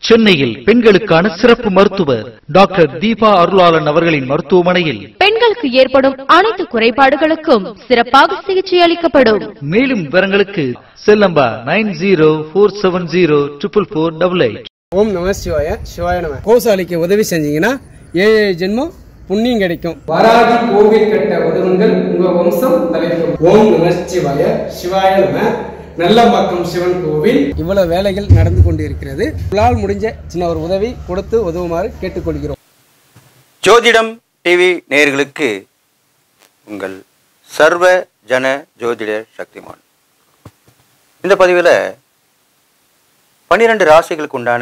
சென்னையில் பெண்களுக்கான சிறப்பு மருத்துவர் டாக்டர் தீபா அருளாளன் அவர்களின் மருத்துவமனையில் பெண்களுக்கு ஏற்படும் அனைத்து குறைபாடுகளுக்கும் சிறப்பாக சிகிச்சை அளிக்கப்படும் மேலும் விவரங்களுக்கு செல்லம்பா nine zero four seven zero triple four double eight ஓம் நம சிவாய சிவாய நம கோசாலிக்கு உதவி செஞ்சீங்கன்னா ஏழு ஏழு ஜென்மம் புண்ணியம் கிடைக்கும் வராகி கோவில் கட்ட உதவுங்கள் உங்க வம்சம் தலைக்கும் ஓம் நம சிவாய சிவாய நம நல்லம்பாக்கம் சிவன் கோவில் இவ்வளவு வேலைகள் நடந்து கொண்டு இருக்கிறது உங்களால் முடிஞ்ச சின்ன ஒரு உதவி கொடுத்து உதவுமாறு கேட்டுக்கொள்கிறோம் ஜோதிடம் டிவி நேயர்களுக்கு உங்கள் சர்வ ஜன ஜோதிட சக்திமான் இந்த பதிவில் பன்னிரெண்டு ராசிகளுக்கு உண்டான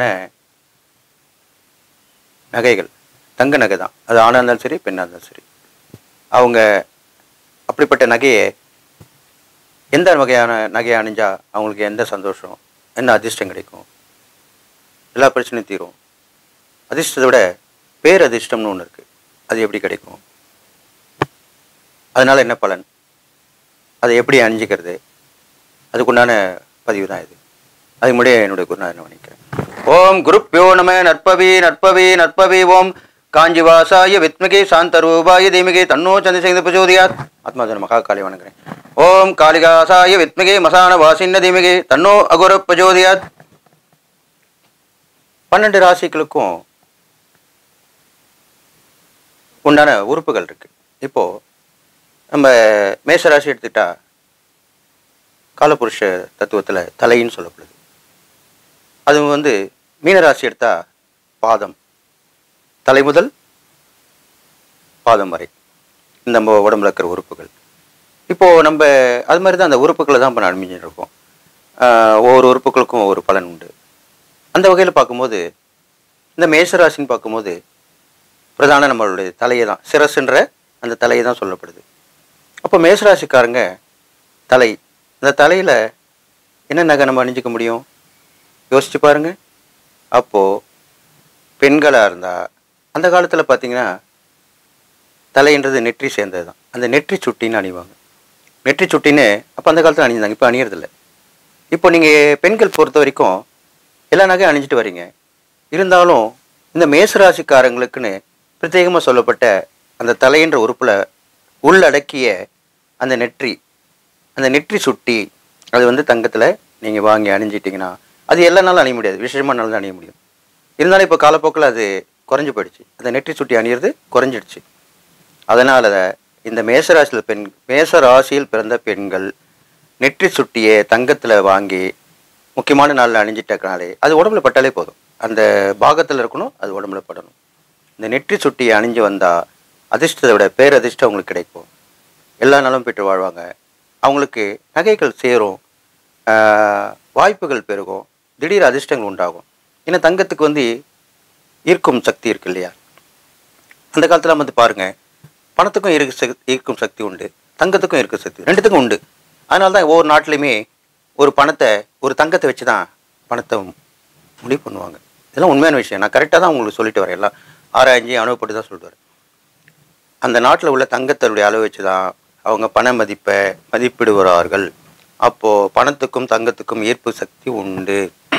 நகைகள் தங்க நகை தான் அது ஆணாக இருந்தாலும் சரி பெண்ணாக இருந்தாலும் சரி அவங்க அப்படிப்பட்ட நகையை எந்த வகையான நகையை அணிஞ்சா அவங்களுக்கு எந்த சந்தோஷம் என்ன அதிர்ஷ்டம் கிடைக்கும் எல்லா பிரச்சனையும் தீரும் அதிர்ஷ்டத்தை விட பேரதிர்ஷ்டம்னு ஒன்று இருக்குது அது எப்படி கிடைக்கும் அதனால் என்ன பலன் அதை எப்படி அணிஞ்சிக்கிறது அதுக்குண்டான பதிவு தான் இது அதுக்கு முன்னாடியே என்னுடைய குருநாதனை வணிக்கிறேன் ஓம் குருப்பியோ நம நற்பவி நற்பவி நற்பவி ஓம் காஞ்சிவாசாய வித்மகி சாந்தரூபாய தீமகி தன்னோ சந்திரசேகர பிரச்சோதியாத் ஆத்மாஜன மகா காளி வணங்குறேன் ஓம் காளிகாசாய வித்மகி மசான வாசின்ன தீமகி தன்னோ அகுர பிரச்சோதியாத் பன்னெண்டு ராசிகளுக்கும் உண்டான உறுப்புகள் இருக்கு இப்போ நம்ம மேஷ ராசி எடுத்துக்கிட்டா காலபுருஷ தத்துவத்தில் தலைன்னு சொல்லப்படுது அது வந்து மீனராசி எடுத்தா பாதம் தலை முதல் பாதம் வரை இந்த நம்ம உடம்புல இருக்கிற உறுப்புகள் இப்போ நம்ம அது மாதிரி தான் அந்த உறுப்புகளை தான் இப்போ நான் அணிஞ்சிட்டு இருக்கோம் ஆஹ் ஒவ்வொரு உறுப்புகளுக்கும் ஒவ்வொரு பலன் உண்டு அந்த வகையில் பார்க்கும்போது இந்த மேஷராசின்னு பார்க்கும்போது பிரதான நம்மளுடைய தலையை தான் சிரசுன்ற அந்த தலையை தான் சொல்லப்படுது அப்போ மேஷராசிக்காரங்க தலை அந்த தலையில் என்ன நகை நம்ம அணிஞ்சிக்க முடியும் யோசிச்சு பாருங்க அப்போது பெண்களாக இருந்தால் அந்த காலத்தில் பார்த்தீங்கன்னா தலைன்றது நெற்றி சேர்ந்தது தான் அந்த நெற்றி சுட்டின்னு அணிவாங்க நெற்றி சுட்டின்னு அப்போ அந்த காலத்தில் அணிஞ்சாங்க இப்போ அணியறதில்ல இப்போ நீங்கள் பெண்கள் பொறுத்த வரைக்கும் எல்லா நகையும் அணிஞ்சிட்டு வரீங்க இருந்தாலும் இந்த மேசராசிக்காரங்களுக்குன்னு பிரத்யேகமாக சொல்லப்பட்ட அந்த தலையென்ற உறுப்பில் உள்ளடக்கிய அந்த நெற்றி அந்த நெற்றி சுட்டி அது வந்து தங்கத்தில் நீங்கள் வாங்கி அணிஞ்சிட்டிங்கன்னா அது எல்லா நாளும் அணிய முடியாது விசேஷமான நாள் தான் அணிய முடியும் இருந்தாலும் இப்போ காலப்போக்கில் அது குறைஞ்சு போயிடுச்சு அந்த நெற்றி சுட்டி அணியிறது குறைஞ்சிடுச்சு அதனால இந்த மேசராசியில் பெண் மேச ராசியில் பிறந்த பெண்கள் நெற்றி சுட்டியை தங்கத்தில் வாங்கி முக்கியமான நாளில் அணிஞ்சிட்டக்கனாலே அது உடம்புல பட்டாலே போதும் அந்த பாகத்தில் இருக்கணும் அது உடம்புல படணும் இந்த நெற்றி சுட்டியை அணிஞ்சு வந்தால் அதிர்ஷ்டத்தை விட பேரதிர்ஷ்டம் அவங்களுக்கு கிடைக்கும் எல்லா நாளும் பெற்று வாழ்வாங்க அவங்களுக்கு நகைகள் சேரும் ஆஹ், வாய்ப்புகள் பெருகும் திடீர் அதிர்ஷ்டங்கள் உண்டாகும் ஏன்னா தங்கத்துக்கு வந்து ஈர்க்கும் சக்தி இருக்கு இல்லையா அந்த காலத்தில் வந்து பாருங்க பணத்துக்கும் இருக்கு சக் ஈர்க்கும் சக்தி உண்டு தங்கத்துக்கும் இருக்கும் சக்தி ரெண்டுத்துக்கும் உண்டு அதனால தான் ஒவ்வொரு நாட்டிலையுமே ஒரு பணத்தை ஒரு தங்கத்தை வச்சு தான் பணத்தை முடிவு பண்ணுவாங்க இதெல்லாம் உண்மையான விஷயம் நான் கரெக்டாக தான் உங்களுக்கு சொல்லிட்டு வரேன் எல்லாம் ஆராய்ஞ்சி அனுபவப்பட்டு தான் சொல்லிட்டு வரேன் அந்த நாட்டில் உள்ள தங்கத்தினுடைய அளவு வச்சு தான் அவங்க பண மதிப்பை மதிப்பிடுவார்கள் அப்போது பணத்துக்கும் தங்கத்துக்கும் ஈர்ப்பு சக்தி உண்டு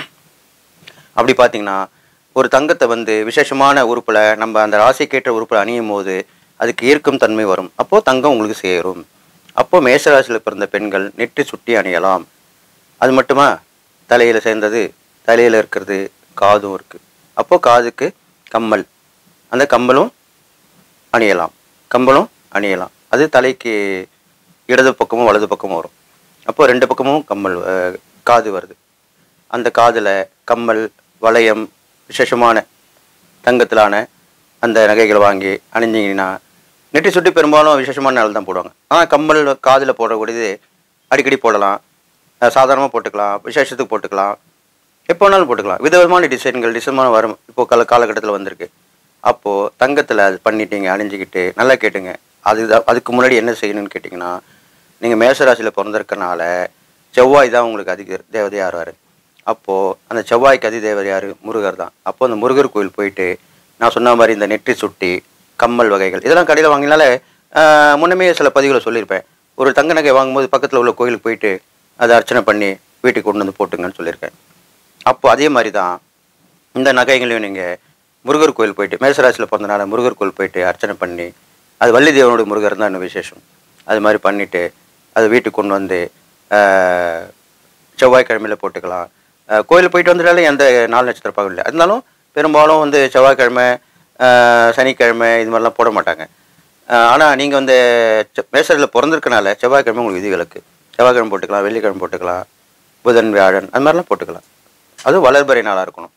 அப்படி பார்த்தீங்கன்னா ஒரு தங்கத்தை வந்து விசேஷமான உறுப்பில் நம்ம அந்த ராசிக்கேற்ற உறுப்பில் அணியும் போது அதுக்கு ஈர்க்கும் தன்மை வரும் அப்போது தங்கம் உங்களுக்கு சேரும் அப்போ மேசராசியில் பிறந்த பெண்கள் நெற்றி சுட்டி அணியலாம் அது மட்டுமா தலையில் சேர்ந்தது தலையில் இருக்கிறது காதும் இருக்குது அப்போது காதுக்கு கம்மல் அந்த கம்மலும் அணியலாம் கம்பளும் அணியலாம் அது தலைக்கு இடது பக்கமும் வலது பக்கமும் வரும் அப்போ ரெண்டு பக்கமும் கம்மல் அஹ், காது வருது அந்த காதில் கம்மல் வளையம் விசேஷமான தங்கத்திலான அந்த நகைகளை வாங்கி அணிஞ்சிங்கன்னா நெற்றி சுட்டி பெரும்பாலும் விசேஷமான நாள் தான் போடுவாங்க ஆனால் கம்மல் காதில் போடக்கூடியது அடிக்கடி போடலாம் சாதாரணமாக போட்டுக்கலாம் விசேஷத்துக்கு போட்டுக்கலாம் எப்போ வேணாலும் போட்டுக்கலாம் விதவிதமான டிசைன்கள் டிசைன்மான வரும் இப்போ கால காலகட்டத்தில் வந்திருக்கு அப்போது தங்கத்தில் அது பண்ணிட்டீங்க அணிஞ்சிக்கிட்டு நல்லா கேட்டுங்க அதுதான் அதுக்கு முன்னாடி என்ன செய்யணும்னு கேட்டிங்கன்னா நீங்கள் மேசராசியில் பிறந்திருக்கனால செவ்வாய் தான் உங்களுக்கு அதிக தேவதையாக வருவார் அப்போது அந்த செவ்வாய்க்கு அதி தேவதை யார் முருகர் தான் அப்போ அந்த முருகர் கோயில் போயிட்டு நான் சொன்ன மாதிரி இந்த நெற்றி சுட்டி கம்மல் வகைகள் இதெல்லாம் கடையில் வாங்கினால ஆஹ், முன்னமே சில பதிவுகளை சொல்லியிருப்பேன் ஒரு தங்க நகை வாங்கும்போது பக்கத்தில் உள்ள கோயிலுக்கு போயிட்டு அதை அர்ச்சனை பண்ணி வீட்டுக்கு கொண்டு வந்து போட்டுங்கன்னு சொல்லியிருக்கேன் அப்போ அதே மாதிரி தான் இந்த நகைகளையும் நீங்கள் முருகர் கோயில் போயிட்டு மேசராசியில் பிறந்தனால முருகர் கோயில் போயிட்டு அர்ச்சனை பண்ணி அது வள்ளி தேவனுடைய முருகர் தான் இன்னும் விசேஷம் அது மாதிரி பண்ணிவிட்டு அது வீட்டுக்கு கொண்டு வந்து ஆஹ், செவ்வாய்க்கிழமையில போட்டுக்கலாம் ஆஹ், கோயில் போயிட்டு வந்துட்டாலே எந்த நாலு நட்சத்திர பகம் இல்லை இருந்தாலும் பெரும்பாலும் வந்து செவ்வாய்க்கிழமை ஆஹ், சனிக்கிழமை இது மாதிரிலாம் போட மாட்டாங்க ஆனால் நீங்கள் வந்து செ- மேசரில் பிறந்திருக்கனால செவ்வாய்க்கிழமை உங்களுக்கு விதிவிலக்கு செவ்வாய்க்கிழமை போட்டுக்கலாம் வெள்ளிக்கிழமை போட்டுக்கலாம் புதன் வியாழன் அது மாதிரிலாம் போட்டுக்கலாம் அதுவும் வளர்பறை நாளாக இருக்கணும்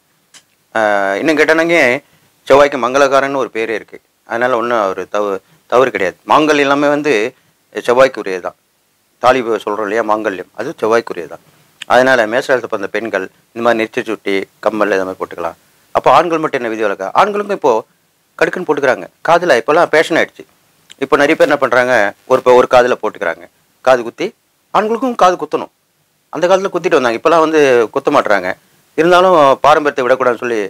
ஆஹ் இன்னும் கேட்டானங்க செவ்வாய்க்கு மங்களகாரன்னு ஒரு பேரே இருக்குது அதனால் ஒன்றும் ஒரு தவறு தவறு கிடையாது மாங்கல் எல்லாமே வந்து செவ்வாய்க்குரியது தான் தாலி சொல்கிறோம் இல்லையா மாங்கல்யம் அது செவ்வாய்க்குரியது தான் அதனால் மேசராலத்தை பிறந்த பெண்கள் இந்த மாதிரி நெற்றி சுட்டி கம்மல் இந்த மாதிரி போட்டுக்கலாம் அப்போ ஆண்கள் மட்டும் என்ன விதி விலக்கா ஆண்களுக்கும் இப்போது கடுக்குன்னு போட்டுக்கிறாங்க காதில் இப்போல்லாம் பேஷன் ஆயிடுச்சு இப்போ நிறைய பேர் என்ன பண்ணுறாங்க ஒரு இப்போ ஒரு காதில் போட்டுக்கிறாங்க காது குத்தி ஆண்களுக்கும் காது குத்தணும் அந்த காலத்தில் குத்திட்டு வந்தாங்க இப்போல்லாம் வந்து குத்த மாட்டுறாங்க இருந்தாலும் பாரம்பரியத்தை விடக்கூடாதுன்னு சொல்லி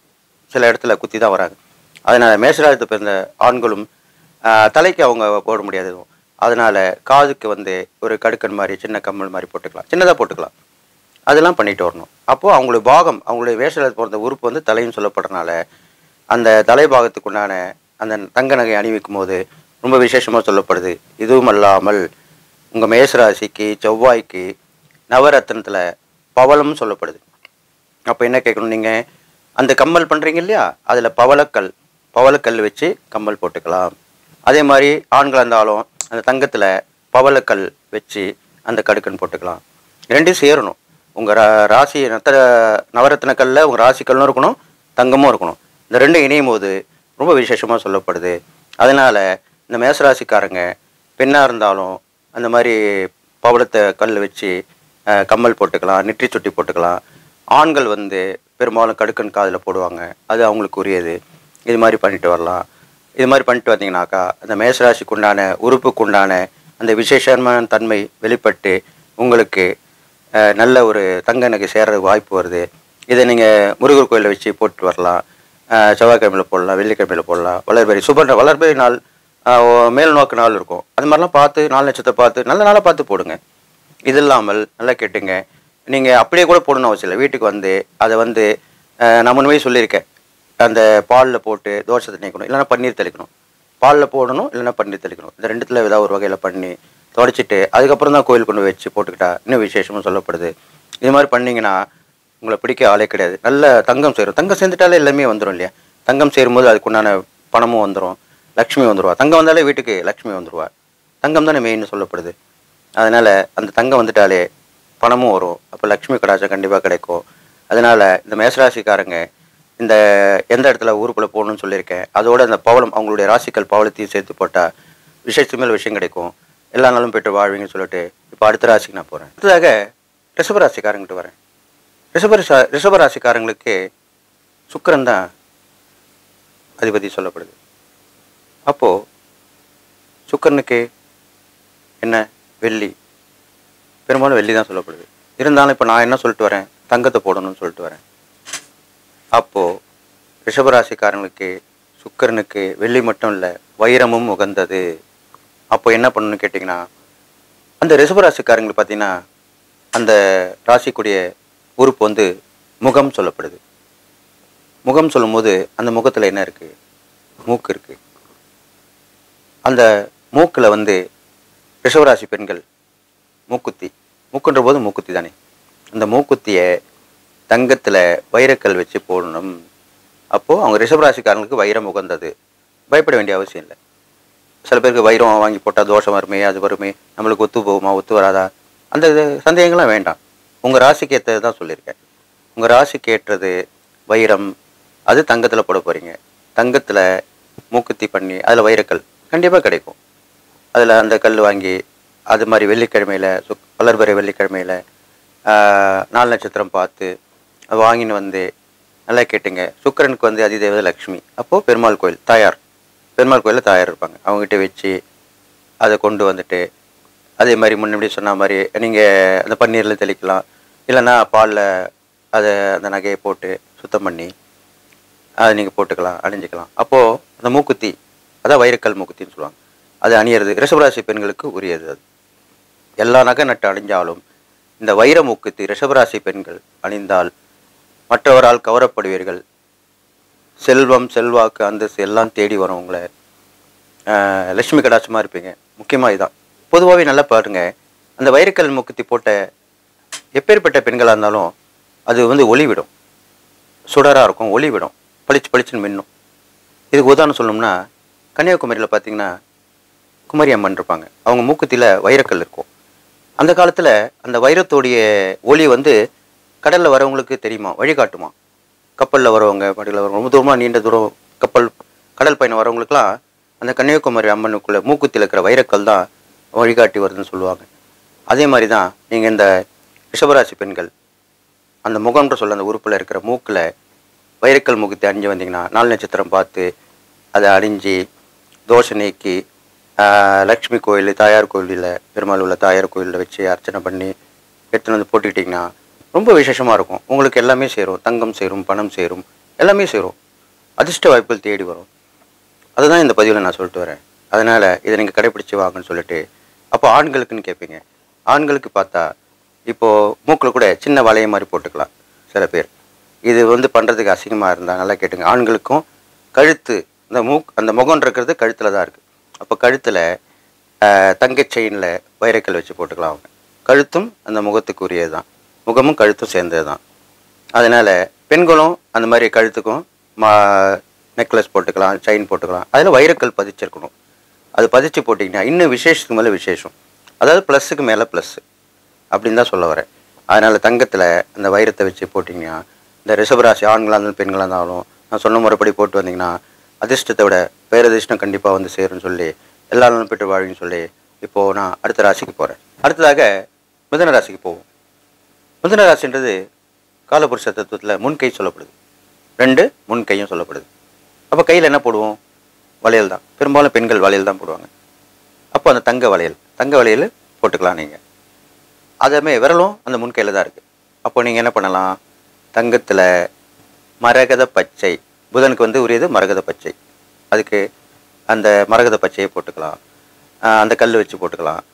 சில இடத்துல குத்தி தான் வராங்க அதனால் மேசராஜத்தை பிறந்த ஆண்களும் ஆஹ், தலைக்கு அவங்க போட முடியாது எதுவும் அதனால் காதுக்கு வந்து ஒரு கடுக்கன் மாதிரி சின்ன கம்மல் மாதிரி போட்டுக்கலாம் சின்னதாக போட்டுக்கலாம் அதெல்லாம் பண்ணிட்டு வரணும் அப்போது அவங்களுடைய பாகம் அவங்களுடைய வேஷத்தில் பிறந்த உறுப்பு வந்து தலைன்னு சொல்லப்படுறனால அந்த தலைபாகத்துக்கு உண்டான அந்த தங்க நகை அணிவிக்கும் போது ரொம்ப விசேஷமாக சொல்லப்படுது இதுவும் அல்லாமல் உங்கள் மேசராசிக்கு செவ்வாய்க்கு நவரத்னத்தில் பவளம்னு சொல்லப்படுது அப்போ என்ன கேட்கணும் நீங்கள் அந்த கம்மல் பண்ணுறீங்க இல்லையா அதில் பவளக்கல் பவளக்கல் வச்சு கம்மல் போட்டுக்கலாம் அதே மாதிரி ஆண்களாக இருந்தாலும் அந்த தங்கத்தில் பவளக்கல் வச்சு அந்த கடுக்கன் போட்டுக்கலாம் ரெண்டும் சேரணும் உங்கள் ரா ராசி நத்த நவரத்ன கல்லில் உங்கள் ராசி கல்லும் இருக்கணும் தங்கமும் இருக்கணும் இந்த ரெண்டும் இணையும் போது ரொம்ப விசேஷமாக சொல்லப்படுது அதனால் இந்த மேசராசிக்காரங்க பெண்ணாக இருந்தாலும் அந்த மாதிரி பவளத்தை கல் வச்சு அஹ், கம்மல் போட்டுக்கலாம் நெற்றி சுட்டி போட்டுக்கலாம் ஆண்கள் வந்து பெரும்பாலும் கடுக்கன் காதில் போடுவாங்க அது அவங்களுக்கு உரியது இது மாதிரி பண்ணிட்டு வரலாம் இது மாதிரி பண்ணிட்டு வந்தீங்கன்னாக்கா அந்த மேசராசிக்கு உண்டான உறுப்புக்கு உண்டான அந்த விசேஷமான தன்மை வெளிப்பட்டு உங்களுக்கு அஹ், நல்ல ஒரு தங்க நகை சேர்றதுக்கு வாய்ப்பு வருது இதை நீங்கள் முருகர் கோயிலில் வச்சு போட்டு வரலாம் அஹ், செவ்வாய்க்கிழமையில போடலாம் வெள்ளிக்கிழமையில போடலாம் வளர்பெரி சுப வளர்பெரி நாள் அஹ், ஓ- மேல் நோக்கு நாள் இருக்கும் அது மாதிரிலாம் பார்த்து நாலு நட்சத்திரத்தை பார்த்து நல்ல நாளாக பார்த்து போடுங்க இது இல்லாமல் நல்லா கேட்டுங்க நீங்கள் அப்படியே கூட போடணும் அவசியம் இல்லை வீட்டுக்கு வந்து அதை வந்து அஹ், நான் முன்னமே சொல்லியிருக்கேன் அந்த பாலில் போட்டு தோஷத்தை நீக்கணும் இல்லைன்னா பன்னீர் தெளிக்கணும் பாலில் போடணும் இல்லைன்னா பன்னீர் தெளிக்கணும் இந்த ரெண்டுத்தில் ஏதாவது ஒரு வகையில் பண்ணி தொடச்சிட்டு அதுக்கப்புறம் தான் கோயில் கொண்டு வச்சு போட்டுக்கிட்டா இன்னும் விசேஷமும் சொல்லப்படுது இது மாதிரி பண்ணீங்கன்னா உங்களை பிடிக்க ஆளே கிடையாது நல்ல தங்கம் சேரும் தங்கம் சேர்ந்துட்டாலே எல்லாமே வந்துடும் இல்லையா தங்கம் சேரும்போது அதுக்குண்டான பணமும் வந்துடும் லக்ஷ்மி வந்துடுவா தங்கம் வந்தாலே வீட்டுக்கு லக்ஷ்மி வந்துடுவா தங்கம் தானே மெயின்னு சொல்லப்படுது அதனால் அந்த தங்கம் வந்துட்டாலே பணமும் வரும் அப்போ லக்ஷ்மி கடாச்சம் கண்டிப்பாக கிடைக்கும் அதனால் இந்த மேசராசிக்காரங்க இந்த எந்த இடத்துல ஊருக்குள்ளே போகணும்னு சொல்லியிருக்கேன் அதோட அந்த பவளம் அவங்களுடைய ராசிக்கல் பவளத்தையும் சேர்த்து போட்டால் விஷயத்து மேல் விஷயம் கிடைக்கும் எல்லா நாளும் போய்ட்டு வாழ்வீங்கன்னு சொல்லிட்டு இப்போ அடுத்த ராசிக்கு நான் போகிறேன் அடுத்ததாக ரிஷபராசிக்காரங்கிட்ட வரேன் ரிஷபரிசா ரிஷபராசிக்காரங்களுக்கு சுக்கிரன் தான் அதிபதி சொல்லப்படுது அப்போது சுக்கிரனுக்கு என்ன வெள்ளி பெரும்பாலும் வெள்ளி தான் சொல்லப்படுது இருந்தாலும் இப்போ நான் என்ன சொல்லிட்டு வரேன் தங்கத்தை போடணும்னு சொல்லிட்டு வரேன் அப்போது ரிஷபராசிக்காரங்களுக்கு சுக்கிரனுக்கு வெள்ளி மட்டும் இல்லை வைரமும் உகந்தது அப்போ என்ன பண்ணணும்னு கேட்டிங்கன்னா அந்த ரிஷபராசிக்காரங்களுக்கு பார்த்தீங்கன்னா அந்த ராசிக்குடைய உறுப்பு வந்து முகம் சொல்லப்படுது முகம் சொல்லும்போது அந்த முகத்தில் என்ன இருக்குது மூக்கு இருக்குது அந்த மூக்கில் வந்து ரிஷவராசி பெண்கள் மூக்குத்தி மூக்குன்ற போது மூக்குத்தி தானே அந்த மூக்குத்தியை தங்கத்தில் வைரக்கல் வச்சு போடணும் அப்போது அவங்க ரிஷபராசிக்காரங்களுக்கு வைரம் உகந்தது பயப்பட வேண்டிய அவசியம் இல்லை சில பேருக்கு வைரம் வாங்கி போட்டால் தோஷம் வருமே அது வருமே நம்மளுக்கு ஒத்து போகுமா ஒத்து வராதா அந்த இது சந்தேகங்கள்லாம் வேண்டாம் உங்கள் ராசிக்கு ஏற்றது தான் சொல்லியிருக்கேன் உங்கள் ராசிக்கு ஏற்றது வைரம் அது தங்கத்தில் போட போகிறீங்க தங்கத்தில் மூக்குத்தி பண்ணி அதில் வைரக்கல் கண்டிப்பாக கிடைக்கும் அதில் அந்த கல் வாங்கி அது மாதிரி வெள்ளிக்கிழமையில் சு வளர்பறை வெள்ளிக்கிழமையில் நாலு நட்சத்திரம் பார்த்து அதை வாங்கின்னு வந்து நல்லா கேட்டுங்க சுக்கிரனுக்கு வந்து அதிதேவதை லக்ஷ்மி அப்போது பெருமாள் கோயில் தாயார் பெருமாள் கோயிலில் தாயார் இருப்பாங்க அவங்ககிட்ட வச்சு அதை கொண்டு வந்துட்டு அதே மாதிரி முன்னாடி சொன்ன மாதிரி நீங்கள் அந்த பன்னீரில் தெளிக்கலாம் இல்லைன்னா பாலில் அதை அந்த நகையை போட்டு சுத்தம் பண்ணி அதை நீங்கள் போட்டுக்கலாம் அணிஞ்சிக்கலாம் அப்போது அந்த மூக்குத்தி அதான் வைரக்கல் மூக்குத்தின்னு சொல்லுவாங்க அது அணியிறது ரிஷபராசி பெண்களுக்கு உரியது அது எல்லா நகை நட்டு அணிஞ்சாலும் இந்த வைர மூக்குத்தி ரிஷபராசி பெண்கள் அணிந்தால் மற்றவரால் கவரப்படுவீர்கள் செல்வம் செல்வாக்கு அந்தஸ்து எல்லாம் தேடி வரும் உங்களை ஆஹ் லட்சுமி கடாட்சமாக இருப்பீங்க முக்கியமாக இதுதான் பொதுவாகவே நல்லா பாருங்க அந்த வைரக்கல் மூக்குத்தி போட்ட எப்பேற்பட்ட பெண்களாக இருந்தாலும் அது வந்து ஒளி விடும் சுடராக இருக்கும் ஒளி விடும் பளிச்சு பளிச்சுன்னு மின்னும் இதுக்கு உதாரணம் சொல்லணும்னா கன்னியாகுமரியில் பார்த்தீங்கன்னா குமரி அம்மன் இருப்பாங்க அவங்க மூக்குத்தியில் வைரக்கல் இருக்கும் அந்த காலத்தில் அந்த வைரத்தோடைய ஒளி வந்து கடலில் வரவங்களுக்கு தெரியுமா வழிகாட்டுமா கப்பலில் வரவங்க படகுல வரவங்க ரொம்ப தூரமாக நீண்ட தூரம் கப்பல் கடல் பயணம் வரவங்களுக்குலாம் அந்த கன்னியாகுமரி அம்மனுக்குள்ள மூக்குத்தியில் இருக்கிற வைரக்கல் தான் வழிகாட்டி வருதுன்னு சொல்லுவாங்க அதே மாதிரி தான் நீங்கள் இந்த ரிஷபராசி பெண்கள் அந்த முகம்ன்ற சொல்ல அந்த உறுப்பில் இருக்கிற மூக்கில் வைரக்கல் முகத்தை அணிஞ்சு வந்தீங்கன்னா நாலு நட்சத்திரம் பார்த்து அதை அணிஞ்சு தோஷம் நீக்கி ஆஹ், லக்ஷ்மி கோயில் தாயார் கோயிலில் பெருமாள் உள்ள தாயார் கோயிலில் வச்சு அர்ச்சனை பண்ணி எடுத்துன்னு வந்து போட்டுக்கிட்டிங்கன்னா ரொம்ப விசேஷமாக இருக்கும் உங்களுக்கு எல்லாமே சேரும் தங்கம் சேரும் பணம் சேரும் எல்லாமே சேரும் அதிர்ஷ்ட வாய்ப்புகள் தேடி வரும் அதுதான் இந்த பதிவில் நான் சொல்லிட்டு வரேன் அதனால் இதை நீங்கள் கடைப்பிடிச்சு வாங்கன்னு சொல்லிட்டு அப்போ ஆண்களுக்குன்னு கேட்பீங்க ஆண்களுக்கு பார்த்தா இப்போது மூக்கில் கூட சின்ன வளைய மாதிரி போட்டுக்கலாம் சில பேர் இது வந்து பண்ணுறதுக்கு அசிங்கமாக இருந்தால் நல்லா கேட்டுங்க ஆண்களுக்கும் கழுத்து இந்த மூக் அந்த முகம் இருக்கிறது கழுத்தில் தான் இருக்குது அப்போ கழுத்தில் தங்கச் செயினில் வைரக்கல் வச்சு போட்டுக்கலாம் அவங்க கழுத்தும் அந்த முகத்துக்கு உரியது தான் முகமும் கழுத்தும் சேர்ந்தது தான் அதனால் பெண்களும் அந்த மாதிரி கழுத்துக்கும் மா நெக்லஸ் போட்டுக்கலாம் செயின் போட்டுக்கலாம் அதில் வைரக்கல் பதிச்சிருக்கணும் அது பதிச்சு போட்டிங்கன்னா இன்னும் விசேஷத்துக்கு மேலே விசேஷம் அதாவது ப்ளஸ்ஸுக்கு மேலே ப்ளஸ்ஸு அப்படின்னு தான் சொல்ல வரேன் அதனால் தங்கத்தில் அந்த வைரத்தை வச்சு போட்டிங்கன்னா இந்த ரிஷபராசி ஆண்களாக இருந்தாலும் பெண்களாக இருந்தாலும் நான் சொன்ன முறைப்படி போட்டு வந்தீங்கன்னா அதிர்ஷ்டத்தை விட பேரதிர்ஷ்டம் கண்டிப்பாக வந்து சேரும்னு சொல்லி எல்லா நாளும் பெற்று வாழ்வின்னு சொல்லி இப்போது நான் அடுத்த ராசிக்கு போகிறேன் அடுத்ததாக மிதன ராசிக்கு போவோம் மிதுன ராசின்றது காலபுருஷ தத்துவத்தில் முன்கை சொல்லப்படுது ரெண்டு முன்கையும் சொல்லப்படுது அப்போ கையில் என்ன போடுவோம் வளையல் தான் பெரும்பாலும் பெண்கள் வளையல் தான் போடுவாங்க அப்போ அந்த தங்க வளையல் தங்க வளையல் போட்டுக்கலாம் நீங்கள் அதேமே விரலும் அந்த முன்கையில் தான் இருக்குது அப்போ நீங்கள் என்ன பண்ணலாம் தங்கத்தில் மரகத பச்சை புதனுக்கு வந்து உரியது மரகத பச்சை அதுக்கு அந்த மரகத பச்சையை போட்டுக்கலாம் ஆஹ் அந்த கல் வச்சு போட்டுக்கலாம்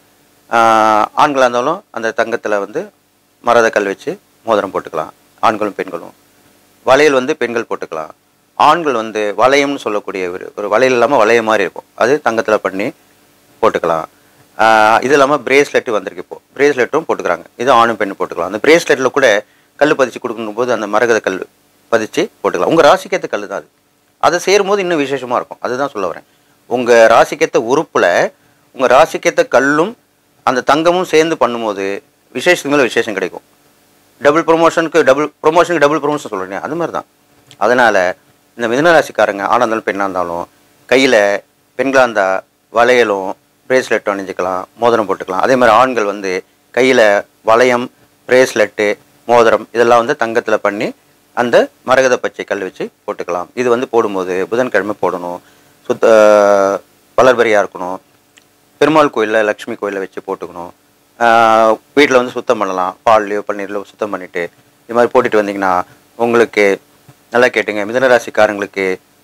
ஆஹ் ஆண்களாக இருந்தாலும் அந்த தங்கத்தில் வந்து மரத கல் வச்சு மோதிரம் போட்டுக்கலாம் ஆண்களும் பெண்களும் வளையல் வந்து பெண்கள் போட்டுக்கலாம் ஆண்கள் வந்து வளையம்னு சொல்லக்கூடிய ஒரு ஒரு வளையல் இல்லாமல் வளைய மாதிரி இருக்கும் அது தங்கத்தில் பண்ணி போட்டுக்கலாம் ஆஹ் இது இல்லாமல் பிரேஸ்லெட்டு வந்திருக்கு இப்போ பிரேஸ்லெட்டும் போட்டுக்கிறாங்க இது ஆணும் பெண்ணும் போட்டுக்கலாம் அந்த பிரேஸ்லெட்டில் கூட கல் பதிச்சு கொடுக்கணும் போது அந்த மரகத கல் பதிச்சு போட்டுக்கலாம் உங்கள் ராசிக்கேற்ற கல் தான் அது அதை சேரும்போது இன்னும் விசேஷமாக இருக்கும் அதுதான் சொல்ல வரேன் உங்கள் ராசிக்கேற்ற உறுப்பில் உங்கள் ராசிக்கேற்ற கல்லும் அந்த தங்கமும் சேர்ந்து பண்ணும்போது விசேஷத்துக்கு மேலே விசேஷம் கிடைக்கும் டபுள் ப்ரொமோஷனுக்கு டபுள் ப்ரொமோஷனுக்கு டபுள் ப்ரொமோஷன் சொல்கிறேன் அது மாதிரி தான் அதனால் இந்த மிதுன ராசிக்காரங்க ஆணாக இருந்தாலும் பெண்ணாக இருந்தாலும் கையில் பெண்களாக இருந்தால் வளையலும் பிரேஸ்லெட்டும் அணிஞ்சிக்கலாம் மோதிரம் போட்டுக்கலாம் அதே மாதிரி ஆண்கள் வந்து கையில் வளையம் பிரேஸ்லெட்டு மோதிரம் இதெல்லாம் வந்து தங்கத்தில் பண்ணி அந்த மரகத பச்சை கல் வச்சு போட்டுக்கலாம் இது வந்து போடும்போது புதன்கிழமை போடணும் சுத்த வளர்பரியாக இருக்கணும் பெருமாள் கோயிலில் லக்ஷ்மி கோயிலில் வச்சு போட்டுக்கணும் வீட்டில் வந்து சுத்தம் பண்ணலாம் பால்லையோ பன்னீர்லையோ சுத்தம் பண்ணிவிட்டு இது மாதிரி போட்டுட்டு வந்தீங்கன்னா உங்களுக்கு நல்லா கேட்டுங்க மிதனராசிக்காரங்களுக்கு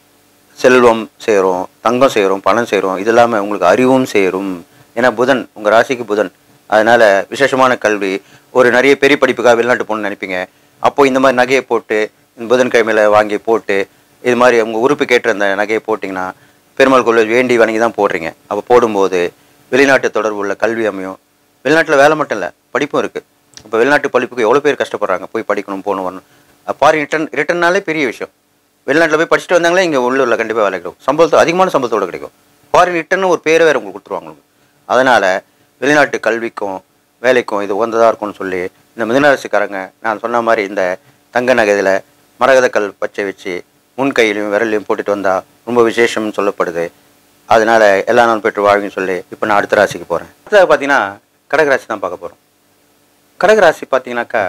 செல்வம் சேரும் தங்கம் சேரும் பணம் சேரும் இது இல்லாமல் உங்களுக்கு அறிவும் சேரும் ஏன்னா புதன் உங்கள் ராசிக்கு புதன் அதனால் விசேஷமான கல்வி ஒரு நிறைய பெரிய படிப்புக்காக வெளிநாட்டு போகணும்னு நினைப்பீங்க அப்போ இந்த மாதிரி நகையை போட்டு இந்த புதன்கிழமையில் வாங்கி போட்டு இது மாதிரி உங்கள் உறுப்பு கேட்டு அந்த நகையை போட்டிங்கன்னா பெருமாள் கோயில் வேண்டி வணங்கி தான் போடுறீங்க அப்போ போடும்போது வெளிநாட்டு தொடர்பு உள்ள கல்வி அமையும் வெளிநாட்டில் வேலை மட்டும் இல்லை படிப்பும் இருக்குது இப்போ வெளிநாட்டு படிப்புக்கு எவ்வளோ பேர் கஷ்டப்படுறாங்க போய் படிக்கணும் போகணும் வரணும் பாரி ரிட்டன் ரிட்டர்னாலே பெரிய விஷயம் வெளிநாட்டில் போய் படிச்சுட்டு வந்தாங்களே இங்கே உள்ளூரில் கண்டிப்பாக வேலை கிடைக்கும் சம்பளத்தோட அதிகமான சம்பளத்தோட கிடைக்கும் ஃபாரின் ரிட்டர்னு ஒரு பேரை வேறு உங்களுக்கு கொடுத்துருவாங்க உங்களுக்கு அதனால் வெளிநாட்டு கல்விக்கும் வேலைக்கும் இது உகந்ததாக இருக்கும்னு சொல்லி இந்த மிதனராசிக்காரங்க நான் சொன்ன மாதிரி இந்த தங்க நகையில் மரகத கல் பச்சை வச்சு முன் கையிலையும் விரலையும் போட்டுட்டு வந்தால் ரொம்ப விசேஷம்னு சொல்லப்படுது அதனால் எல்லா நாளும் பெற்று வாழ்வின்னு சொல்லி இப்போ நான் அடுத்த ராசிக்கு போகிறேன் அடுத்தது பார்த்தீங்கன்னா கடகராசி தான் பார்க்க போகிறோம் கடகராசி பார்த்தீங்கன்னாக்கா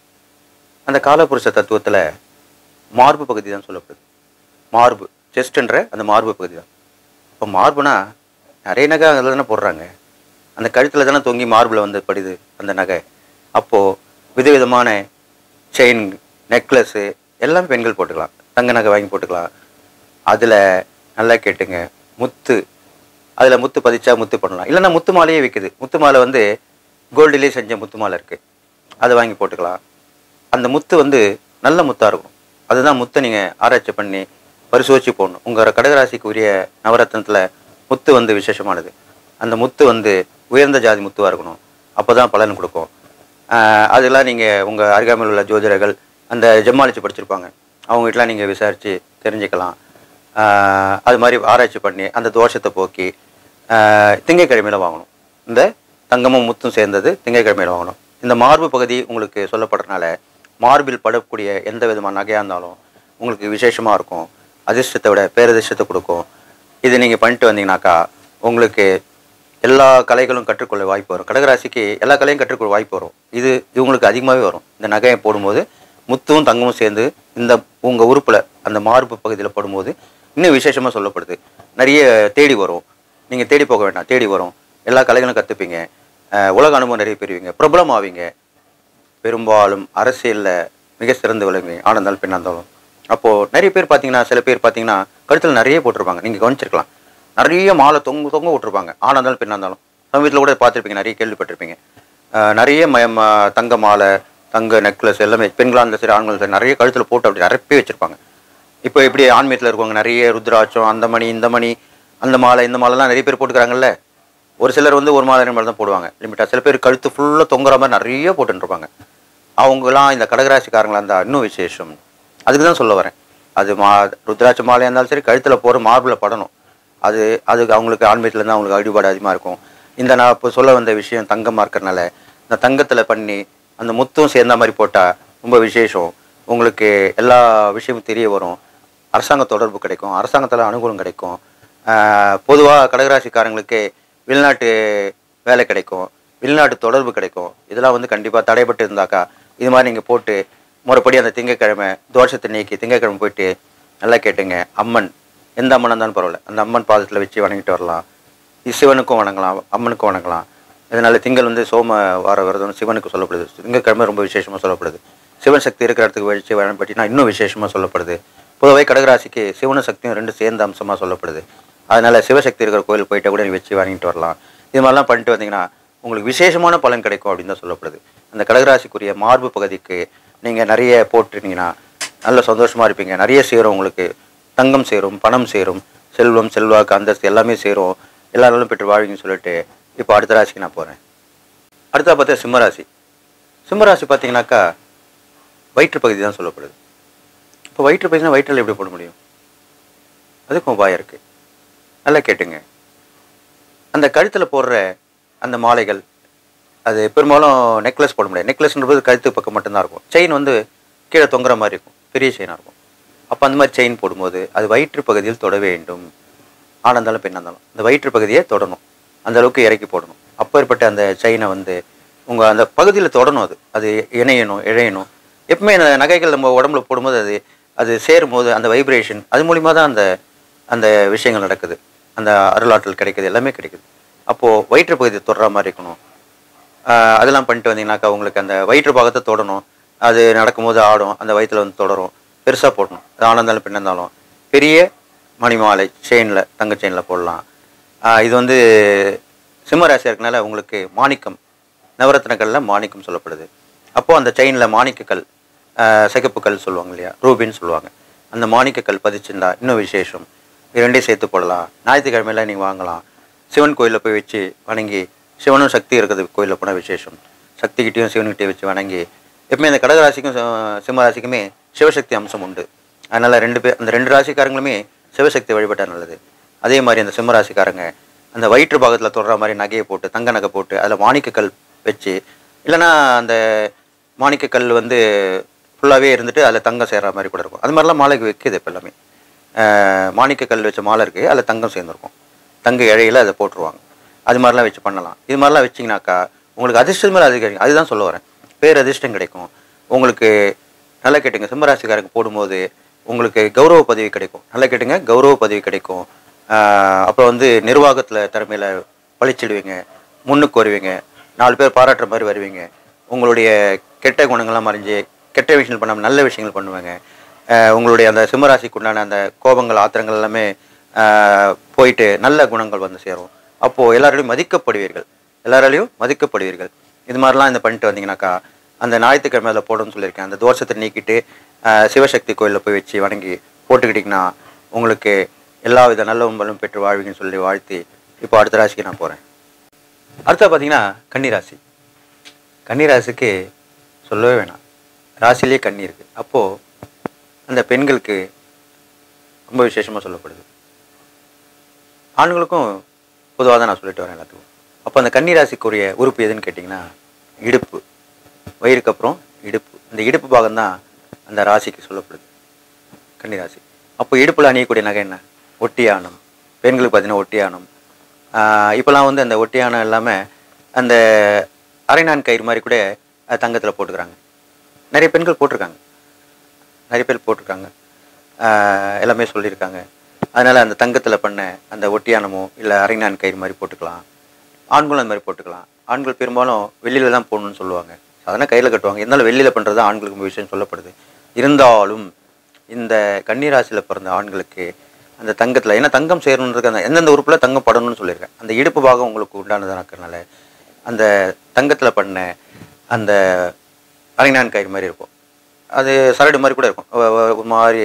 அந்த காலபுருஷ தத்துவத்தில் மார்பு பகுதி தான் சொல்லப்படுது மார்பு செஸ்ட்ன்ற அந்த மார்பு பகுதி தான் இப்போ மார்புனா நிறைய நகை அதில் தானே போடுறாங்க அந்த கழுத்தில் தானே தொங்கி மார்பில் வந்து படுது அந்த நகை அப்போது விதவிதமான செயின் நெக்லஸ்ஸு எல்லாமே பெண்கள் போட்டுக்கலாம் தங்க நகை வாங்கி போட்டுக்கலாம் அதில் நல்லா கேட்டுங்க முத்து அதில் முத்து பதிச்சா முத்து பண்ணலாம் இல்லைன்னா முத்து மாலையே விற்குது முத்து மாலை வந்து கோல்டுலேயே செஞ்ச முத்து மாலை இருக்குது அதை வாங்கி போட்டுக்கலாம் அந்த முத்து வந்து நல்ல முத்தாக இருக்கும் அதுதான் முத்தை நீங்கள் ஆராய்ச்சி பண்ணி பரிசோதிச்சு போடணும் உங்கள் கடகராசிக்கு உரிய நவரத்னத்தில் முத்து வந்து விசேஷமானது அந்த முத்து வந்து உயர்ந்த ஜாதி முத்துவாக இருக்கணும் அப்போ தான் பலன் கொடுக்கும் ஆஹ் அதெல்லாம் நீங்கள் உங்கள் அருகாமையில் உள்ள ஜோதிடர்கள் அந்த ஜெம்மாலிச்சு படிச்சிருப்பாங்க அவங்க வீட்டில் நீங்கள் விசாரித்து தெரிஞ்சுக்கலாம் ஆஹ் அது மாதிரி ஆராய்ச்சி பண்ணி அந்த தோஷத்தை போக்கி ஆஹ் திங்கட்கிழமையில வாங்கணும் இந்த தங்கமும் முத்தும் சேர்ந்தது திங்கட்கிழமையில வாங்கணும் இந்த மார்பு பகுதி உங்களுக்கு சொல்லப்படுறதுனால மார்பில் படக்கூடிய எந்த விதமான நகையாக இருந்தாலும் உங்களுக்கு விசேஷமாக இருக்கும் அதிர்ஷ்டத்தை விட பேரதிர்ஷ்டத்தை கொடுக்கும் இது நீங்கள் பண்ணிட்டு வந்தீங்கன்னாக்கா உங்களுக்கு எல்லா கலைகளும் கற்றுக்கொள்ள வாய்ப்பு வரும் கடகராசிக்கு எல்லா கலையும் கற்றுக்கொள்ள வாய்ப்பு வரும் இது இவங்களுக்கு அதிகமாகவே வரும் இந்த நகையை போடும்போது முத்தும் தங்கமும் சேர்ந்து இந்த உங்கள் உறுப்பில் அந்த மார்பு பகுதியில் போடும்போது இன்னும் விசேஷமாக சொல்லப்படுது நிறைய தேடி வரும் நீங்கள் தேடி போக வேண்டாம் தேடி வரும் எல்லா கலைகளும் கற்றுப்பீங்க உலக அனுபவம் நிறைய பெறுவீங்க பிரபலம் ஆவீங்க பெரும்பாலும் அரசியலில் மிக சிறந்து விளங்குவீங்க ஆனந்தாலும் பெண்ணாந்தாலும் அப்போது நிறைய பேர் பார்த்தீங்கன்னா சில பேர் பார்த்தீங்கன்னா கழுத்தில் நிறைய போட்டிருப்பாங்க நீங்கள் கவனிச்சிருக்கலாம் நிறைய மாலை தொங்க தொங்க விட்டுருப்பாங்க ஆனந்தாலும் பெண்ணாந்தாலும் சமீபத்தில் கூட பார்த்துருப்பீங்க நிறைய கேள்விப்பட்டிருப்பீங்க அஹ் நிறைய ம ம- தங்க மாலை தங்க நெக்லஸ் எல்லாமே பெண்களாக இருந்தாலும் சரி ஆண்களும் சரி நிறைய கழுத்தில் போட்டு அப்படி நிரப்பி வச்சுருப்பாங்க இப்போ எப்படி ஆன்மீகத்தில் இருக்கவங்க நிறைய ருத்ராட்சம் அந்த மணி இந்த மணி அந்த மாலை இந்த மாலைலாம் நிறைய பேர் போட்டுக்கிறாங்கல்ல ஒரு சிலர் வந்து ஒரு மாலை ரெண்டு மாலை தான் போடுவாங்க லிமிட்டாக சில பேர் கழுத்து ஃபுல்லாக தொங்குற மாதிரி நிறைய போட்டுருப்பாங்க அவங்களாம் இந்த கடகராசிக்காரங்களா இருந்தால் இன்னும் விசேஷம் அதுக்கு தான் சொல்ல வரேன் அது மா ருத்ராட்ச மாலையாக இருந்தாலும் சரி கழுத்தில் போகிற மார்பில் படணும் அது அதுக்கு அவங்களுக்கு ஆன்மீகத்தில் இருந்து அவங்களுக்கு ஈடுபாடு அதிகமாக இருக்கும் இந்த நான் இப்போ சொல்ல வந்த விஷயம் தங்கமாக இருக்கிறனால இந்த தங்கத்தில் பண்ணி அந்த முத்தும் சேர்ந்த மாதிரி போட்டால் ரொம்ப விசேஷம் உங்களுக்கு எல்லா விஷயமும் தெரிய வரும் அரசாங்க தொடர்பு கிடைக்கும் அரசாங்கத்தில் அனுகூலம் கிடைக்கும் பொதுவாக கடகராசிக்காரங்களுக்கு வெளிநாட்டு வேலை கிடைக்கும் வெளிநாட்டு தொடர்பு கிடைக்கும் இதெல்லாம் வந்து கண்டிப்பாக தடைப்பட்டு இருந்தாக்கா இது மாதிரி நீங்கள் போட்டு முறைப்படி அந்த திங்கக்கிழமை தோஷத்தை நீக்கி திங்கக்கிழமை போயிட்டு நல்லா கேட்டுங்க அம்மன் எந்த அம்மனாக இருந்தாலும் பரவாயில்ல அந்த அம்மன் பாதத்தில் வச்சு வணங்கிட்டு வரலாம் இது சிவனுக்கும் வணங்கலாம் அம்மனுக்கும் வணங்கலாம் இதனால திங்கள் வந்து சோம வார விரதம் சிவனுக்கு சொல்லப்படுது திங்கக்கிழமை ரொம்ப விசேஷமாக சொல்லப்படுது சிவன் சக்தி இருக்கிற இடத்துக்கு வச்சு வழிபட்டினா இன்னும் விசேஷமாக சொல்லப்படுது பொதுவாக கடகராசிக்கு சிவனும் சக்தியும் ரெண்டு சேர்ந்த அம்சமாக சொல்லப்படுது அதனால சிவசக்தி இருக்கிற கோயில் போயிட்டு கூட நீ வச்சு வணங்கிட்டு வரலாம் இது மாதிரிலாம் பண்ணிட்டு வந்தீங்கன்னா உங்களுக்கு விசேஷமான பலன் கிடைக்கும் அப்படின்னு தான் சொல்லப்படுது அந்த கடகராசிக்குரிய மார்பு பகுதிக்கு நீங்கள் நிறைய போட்டுருந்தீங்கன்னா நல்ல சந்தோஷமாக இருப்பீங்க நிறைய சேரும் உங்களுக்கு தங்கம் சேரும் பணம் சேரும் செல்வம் செல்வாக்கு அந்தஸ்து எல்லாமே சேரும் எல்லா நாளும் பெற்று வாழ்வீங்கன்னு சொல்லிட்டு இப்போ அடுத்த ராசிக்கு நான் போகிறேன் அடுத்தா பார்த்தா சிம்மராசி சிம்மராசி பார்த்தீங்கன்னாக்கா வயிற்று பகுதி தான் சொல்லப்படுது இப்போ வயிற்று பகுதினா வயிற்றில் எப்படி போட முடியும் அதுக்கும் உபாயம் இருக்குது நல்லா கேட்டுங்க அந்த கழுத்தில் போடுற அந்த மாலைகள் அது பெரும்பாலும் நெக்லஸ் போட முடியாது நெக்லஸ்ன்றது கழுத்து பக்கம் மட்டும்தான் இருக்கும் செயின் வந்து கீழே தொங்குற மாதிரி இருக்கும் பெரிய செயினாக இருக்கும் அப்போ அந்த மாதிரி செயின் போடும்போது அது வயிற்று பகுதியில் தொட வேண்டும் ஆணாக இருந்தாலும் பெண்ணாக இருந்தாலும் அந்த வயிற்று பகுதியை தொடணும் அந்த அளவுக்கு இறக்கி போடணும் அப்பேற்பட்ட அந்த செயினை வந்து உங்கள் அந்த பகுதியில் தொடணும் அது அது இணையணும் இழையணும் எப்பவுமே அந்த நகைகள் நம்ம உடம்புல போடும்போது அது அது சேரும்போது அந்த வைப்ரேஷன் அது மூலிமா தான் அந்த அந்த விஷயங்கள் நடக்குது அந்த அருளாற்றல் கிடைக்குது எல்லாமே கிடைக்குது அப்போது வயிற்று பகுதியை தொடுற மாதிரி இருக்கணும் ஆஹ் அதெல்லாம் பண்ணிட்டு வந்தீங்கன்னாக்கா உங்களுக்கு அந்த வயிற்று பாகத்தை தொடணும் அது நடக்கும்போது ஆடும் அந்த வயிற்றுல வந்து தொடரும் பெருசாக போடணும் அது ஆணாக இருந்தாலும் பெண்ணாக இருந்தாலும் பெரிய மணிமாலை செயினில் தங்க செயினில் போடலாம் ஆஹ் இது வந்து சிம்மராசியாக இருக்கனால உங்களுக்கு மாணிக்கம் நவரத்னக்கல்ல மாணிக்கம் சொல்லப்படுது அப்போது அந்த செயினில் மாணிக்கக்கல் ஆஹ் சிகப்புக்கல் சொல்லுவாங்க இல்லையா ரூபின்னு சொல்லுவாங்க அந்த மாணிக்கக்கல் பதிச்சிருந்தா இன்னும் விசேஷம் இது ரெண்டையும் சேர்த்து போடலாம் ஞாயிற்றுக்கிழமையில நீங்கள் வாங்கலாம் சிவன் கோயிலில் போய் வச்சு வணங்கி சிவனும் சக்தி இருக்குது கோயிலில் போனால் விசேஷம் சக்திகிட்டையும் சிவன்கிட்டையும் வச்சு வணங்கி எப்பவுமே அந்த கடகராசிக்கும் சி- சிம்ம ராசிக்குமே சிவசக்தி அம்சம் உண்டு அதனால் ரெண்டு பேர் அந்த ரெண்டு ராசிக்காரங்களுமே சிவசக்தி வழிபட்டால் நல்லது அதே மாதிரி அந்த சிம்ம ராசிக்காரங்க அந்த வயிற்று பாகத்தில் தொடர மாதிரி நகையை போட்டு தங்க நகை போட்டு அதில் மாணிக்கக்கல் வச்சு இல்லைன்னா அந்த மாணிக்கக்கல் வந்து ஃபுல்லாகவே இருந்துட்டு அதில் தங்கம் சேர்ற மாதிரி கூட இருக்கும் அது மாதிரிலாம் மாலைக்கு வைக்கிது இப்போ எல்லாமே அஹ் மாணிக்கக்கல் வச்ச மாலை இருக்குது அதில் தங்கம் சேர்ந்துருக்கும் தங்க இழையில அதை போட்டுருவாங்க அது மாதிரிலாம் வச்சு பண்ணலாம் இது மாதிரிலாம் வச்சிங்கனாக்கா உங்களுக்கு அதிர்ஷ்டம் மேலே அதிகம் அதுதான் சொல்ல வரேன் பேர் அதிர்ஷ்டம் கிடைக்கும் உங்களுக்கு நல்லா கேட்டுங்க சிம்மராசிக்காரங்க போடும்போது உங்களுக்கு கௌரவ பதவி கிடைக்கும் நல்லா கேட்டுங்க கௌரவ பதவி கிடைக்கும் ஆஹ் அப்புறம் வந்து நிர்வாகத்தில் திறமையில் பழிச்சிடுவீங்க முன்னுக்கு வருவீங்க நாலு பேர் பாராட்டுற மாதிரி வருவீங்க உங்களுடைய கெட்ட குணங்கள்லாம் மறைஞ்சு கெட்ட விஷயங்கள் பண்ணாமல் நல்ல விஷயங்கள் பண்ணுவாங்க ஆஹ் உங்களுடைய அந்த சிம்மராசிக்கு உண்டான அந்த கோபங்கள் ஆத்திரங்கள் எல்லாமே ஆஹ் போயிட்டு நல்ல குணங்கள் வந்து சேரும் அப்போது எல்லாராலையும் மதிக்கப்படுவீர்கள் எல்லாராலையும் மதிக்கப்படுவீர்கள் இது மாதிரிலாம் இந்த பண்ணிட்டு வந்தீங்கன்னாக்கா அந்த ஞாயிற்றுக்கிழமை அதில் போடணும்னு சொல்லியிருக்கேன் அந்த தோஷத்தை நீக்கிட்டு ஆஹ் சிவசக்தி கோயிலில் போய் வச்சு வணங்கி போட்டுக்கிட்டிங்கன்னா உங்களுக்கு எல்லா வித நல்ல பலம் பெற்று வாழ்வீங்கன்னு சொல்லி வாழ்த்தி இப்போ அடுத்த ராசிக்கு நான் போகிறேன் அடுத்தது பார்த்தீங்கன்னா கன்னிராசி கன்னிராசிக்கு சொல்லவே வேணாம் ராசியிலே கன்னி இருக்குது அப்போது அந்த பெண்களுக்கு ரொம்ப விசேஷமாக சொல்லப்படுது ஆண்களுக்கும் பொதுவாக தான் நான் சொல்லிட்டு வரேன் எல்லாத்துக்கும் அப்போ அந்த கன்னிராசிக்குரிய உறுப்பு எதுன்னு கேட்டிங்கன்னா இடுப்பு வயிறுக்கு அப்புறம் இடுப்பு இந்த இடுப்பு பாகம் தான் அந்த ராசிக்கு சொல்லப்படுது கன்னிராசி அப்போ இடுப்பில் அணியக்கூடிய நகை என்ன ஒட்டியானம் பெண்களுக்கு பார்த்தீங்கன்னா ஒட்டியானம் இப்போலாம் வந்து அந்த ஒட்டியானம் எல்லாமே அந்த அரைநான் கயிறு மாதிரி கூட தங்கத்தில் போட்டுக்கிறாங்க நிறைய பெண்கள் போட்டிருக்காங்க நிறைய பேர் போட்டிருக்காங்க ஆஹ் எல்லாமே சொல்லியிருக்காங்க அதனால் அந்த தங்கத்தில் பண்ண அந்த ஒட்டியானமோ இல்லை அரைநான் கயிறு மாதிரி போட்டுக்கலாம் ஆண்களும் அந்த மாதிரி போட்டுக்கலாம் ஆண்கள் பெரும்பாலும் வெளியில தான் போடணும்னு சொல்லுவாங்க அதனால் கையில் கட்டுவாங்க இருந்தாலும் வெளியில் பண்ணுறது தான் ஆண்களுக்கு ஒரு விஷயம் சொல்லப்படுது இருந்தாலும் இந்த கன்னிராசியில் பிறந்த ஆண்களுக்கு அந்த தங்கத்தில் ஏன்னா தங்கம் சேரணுன்றது அந்த எந்தெந்த உறுப்பில் தங்கம் படணும்னு சொல்லியிருக்கேன் அந்த இடுப்பு பாகம் உங்களுக்கு உண்டானதாக இருக்கிறனால அந்த தங்கத்தில் பண்ண அந்த அரைநான் கயிறு மாதிரி இருக்கும் அது சரடு மாதிரி கூட இருக்கும் ஒ- ஒ- ஒரு மாதிரி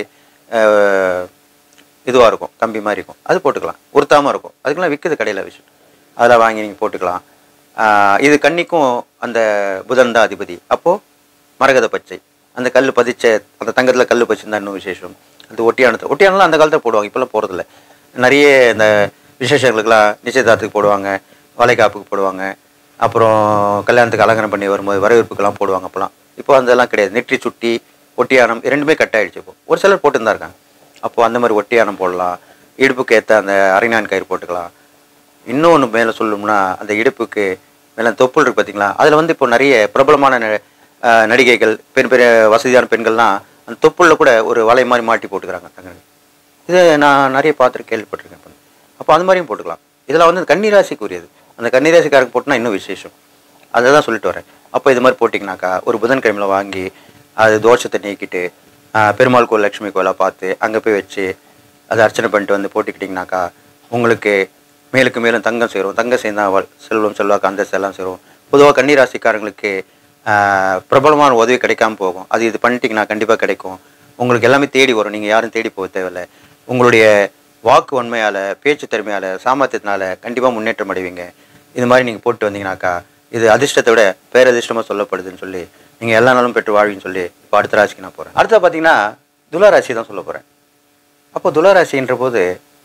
இதுவாக இருக்கும் கம்பி மாதிரி இருக்கும் அது போட்டுக்கலாம் உருத்தாமல் இருக்கும் அதுக்கெல்லாம் விற்குது கடையில் விஷயம் அதெல்லாம் வாங்கி நீங்கள் போட்டுக்கலாம் ஆஹ் இது கன்னிக்கும் அந்த புதன் தான் அதிபதி அப்போது மரகத பச்சை அந்த கல் பதிச்ச அந்த தங்கத்தில் கல் பதிச்சிருந்தா இன்னும் விசேஷம் அந்த ஒட்டியானத்தை ஒட்டியானலாம் அந்த காலத்தில் போடுவாங்க இப்போல்லாம் போகிறதில்ல நிறைய இந்த விசேஷங்களுக்கெல்லாம் நிச்சயதார்த்தத்துக்கு போடுவாங்க வளைகாப்புக்கு போடுவாங்க அப்புறம் கல்யாணத்துக்கு அலங்காரம் பண்ணி வரும்போது வரவேற்புக்கெல்லாம் போடுவாங்க அப்போலாம் இப்போ அதெல்லாம் கிடையாது நெற்றி சுட்டி ஒட்டியானம் இரண்டுமே கட் ஆயிடுச்சு இப்போ ஒரு சிலர் போட்டு தான் இருக்காங்க அப்போ அந்த மாதிரி ஒட்டியானம் போடலாம் இடுப்புக்கு ஏற்ற அந்த அரைநான் கயிறு போட்டுக்கலாம் இன்னொன்று மேலே சொல்லணும்னா அந்த இடுப்புக்கு மேலே தொப்புள் இருக்கு பார்த்தீங்களா அதில் வந்து இப்போ நிறைய பிரபலமான ந- ஆஹ் நடிகைகள் பெண் பெரிய வசதியான பெண்கள்லாம் அந்த தொப்புளில் கூட ஒரு வலை மாதிரி மாட்டி போட்டுக்கிறாங்க தங்க இது நான் நிறைய பார்த்துட்டு கேள்விப்பட்டிருக்கேன் இப்போ அப்போ அந்த மாதிரியும் போட்டுக்கலாம் இதெல்லாம் வந்து கன்னிராசிக்கு உரியது அந்த கன்னிராசிக்காரருக்கு போட்டுனா இன்னும் விசேஷம் அதை தான் சொல்லிட்டு வரேன் அப்போ இது மாதிரி போட்டிங்கனாக்கா ஒரு புதன்கிழமையில் வாங்கி அது தோஷத்தை நீக்கிட்டு ஆஹ் பெருமாள் கோயில் லட்சுமி கோயிலாக பார்த்து அங்கே போய் வச்சு அதை அர்ச்சனை பண்ணிட்டு வந்து போட்டுக்கிட்டிங்கனாக்கா உங்களுக்கு மேலுக்கு மேலும் தங்கம் சேரும் தங்கம் சேர்ந்தா வ- செல்வம் செல்வாக்கு அந்த எல்லாம் சேரும் பொதுவாக கன்னிராசிக்காரங்களுக்கு ஆஹ் பிரபலமான உதவி கிடைக்காம போகும் அது இது பண்ணிட்டீங்கன்னா கண்டிப்பாக கிடைக்கும் உங்களுக்கு எல்லாமே தேடி வரும் நீங்கள் யாரும் தேடி போக தேவையில்லை உங்களுடைய வாக்கு வன்மையால் பேச்சு திறமையால் சாமர்த்தியத்தினால கண்டிப்பாக முன்னேற்றம் அடைவீங்க இது மாதிரி நீங்கள் போட்டு வந்தீங்கன்னாக்கா இது அதிர்ஷ்டத்தை விட பேரதிர்ஷ்டமாக சொல்லப்படுதுன்னு சொல்லி நீங்கள் எல்லா நாளும் பெற்று வாழ்வின்னு சொல்லி இப்போ அடுத்த ராசிக்கு நான் போகிறேன் அடுத்த பார்த்தீங்கன்னா துலா ராசி தான் சொல்ல போகிறேன் அப்போ துலா ராசின்ற போது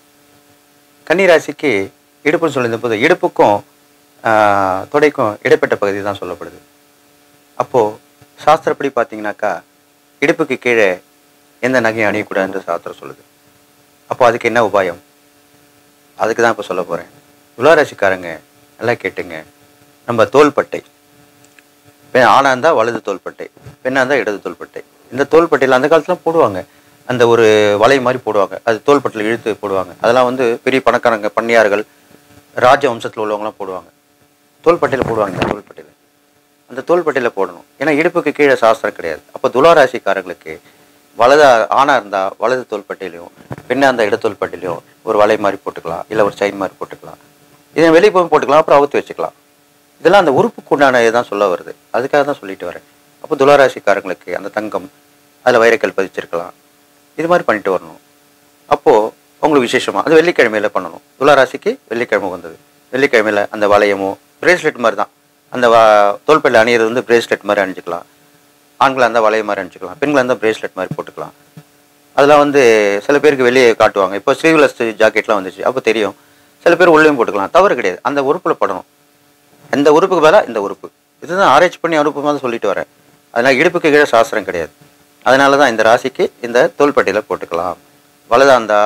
கன்னிராசிக்கு இடுப்புன்னு சொல்லியிருந்த போது இடுப்புக்கும் ஆஹ், தொடைக்கும் இடைப்பட்ட பகுதி தான் சொல்லப்படுது அப்போது சாஸ்திரப்படி பார்த்தீங்கன்னாக்கா இடுப்புக்கு கீழே எந்த நகையும் அணியக்கூடாதுன்னு சாஸ்திரம் சொல்லுது அப்போ அதுக்கு என்ன உபாயம் அதுக்கு தான் இப்போ சொல்ல போகிறேன் துளாராசிக்காரங்க நல்லா கேட்டுங்க நம்ம தோள்பட்டை பெண் ஆணாக இருந்தால் வலது தோள்பட்டை பெண்ணாக இருந்தால் இடது தோள்பட்டை இந்த தோள்பட்டையில் அந்த காலத்துல போடுவாங்க அந்த ஒரு வலை மாதிரி போடுவாங்க அது தோள்பட்டையில் இழுத்து போடுவாங்க அதெல்லாம் வந்து பெரிய பணக்காரங்க பண்ணையார்கள் ராஜ வம்சத்தில் உள்ளவங்களாம் போடுவாங்க தோள்பட்டையில் போடுவாங்க இந்த தோள்பட்டையில் அந்த தோள்பட்டையில் போடணும் ஏன்னா இடுப்புக்கு கீழே சாஸ்திரம் கிடையாது அப்போ துளாராசிக்காரங்களுக்கு வலது ஆணாக இருந்தால் வலது தோள்பட்டையிலையும் பெண்ணாக இருந்தால் இட தோள்பட்டையிலையும் ஒரு வலை மாதிரி போட்டுக்கலாம் இல்லை ஒரு செயின் மாதிரி போட்டுக்கலாம் இதை வெளியே போய் போட்டுக்கலாம் அப்புறம் அவுத்து வச்சுக்கலாம் இதெல்லாம் அந்த உறுப்புக்கு உண்டான இதுதான் சொல்ல வருது அதுக்காக தான் சொல்லிட்டு வரேன் அப்போ துளாராசிக்காரங்களுக்கு அந்த தங்கம் அதில் வைரக்கல் பதிச்சிருக்கலாம் இது மாதிரி பண்ணிட்டு வரணும் அப்போது உங்களுக்கு விசேஷமாக அது வெள்ளிக்கிழமையில பண்ணணும் துளாராசிக்கு வெள்ளிக்கிழமை வந்தது வெள்ளிக்கிழமையில அந்த வளையமோ பிரேஸ்லெட் மாதிரி தான் அந்த வ தோள்பையில் அணியிறது வந்து பிரேஸ்லெட் மாதிரி அணிஞ்சிக்கலாம் ஆண்களாக இருந்தால் வளைய மாதிரி அணிஞ்சிக்கலாம் பெண்களாக இருந்தால் பிரேஸ்லெட் மாதிரி போட்டுக்கலாம் அதெல்லாம் வந்து சில பேருக்கு வெளியே காட்டுவாங்க இப்போ ஸ்லீவ்லெஸ் ஜாக்கெட்லாம் வந்துச்சு அப்போ தெரியும் சில பேர் உள்ளேயும் போட்டுக்கலாம் தவறு கிடையாது அந்த உறுப்பில் படணும் எந்த உறுப்புக்கு பதிலாக இந்த உறுப்பு இதுதான் ஆராய்ச்சி பண்ணி அனுப்புமா தான் சொல்லிட்டு வரேன் அதனால் இடுப்புக்கு கீழே சாஸ்திரம் கிடையாது அதனால தான் இந்த ராசிக்கு இந்த தோள்பட்டையில் போட்டுக்கலாம் வலதா இருந்தா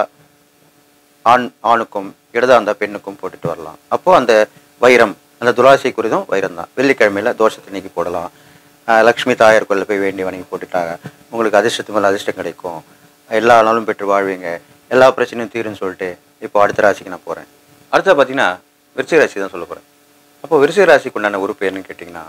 ஆண் ஆணுக்கும் இடதா இருந்தா பெண்ணுக்கும் போட்டுட்டு வரலாம் அப்போது அந்த வைரம் அந்த துளாசி குறிதும் வைரம் தான் வெள்ளிக்கிழமையில தோஷத்தை நீக்கி போடலாம் ஆஹ் லக்ஷ்மி தாயார் கோயிலில் போய் வேண்டி வணங்கி போட்டுட்டாங்க உங்களுக்கு அதிர்ஷ்டத்து மேலே அதிர்ஷ்டம் கிடைக்கும் எல்லா நாளும் பெற்று வாழ்வீங்க எல்லா பிரச்சனையும் தீரும்னு சொல்லிட்டு இப்போ அடுத்த ராசிக்கு நான் போகிறேன் அடுத்தது பார்த்தீங்கன்னா விருச்சிக ராசி தான் சொல்ல போகிறேன் அப்போ விருச்சிக ராசிக்கு உண்டான உறுப்பு என்னன்னு கேட்டிங்கன்னா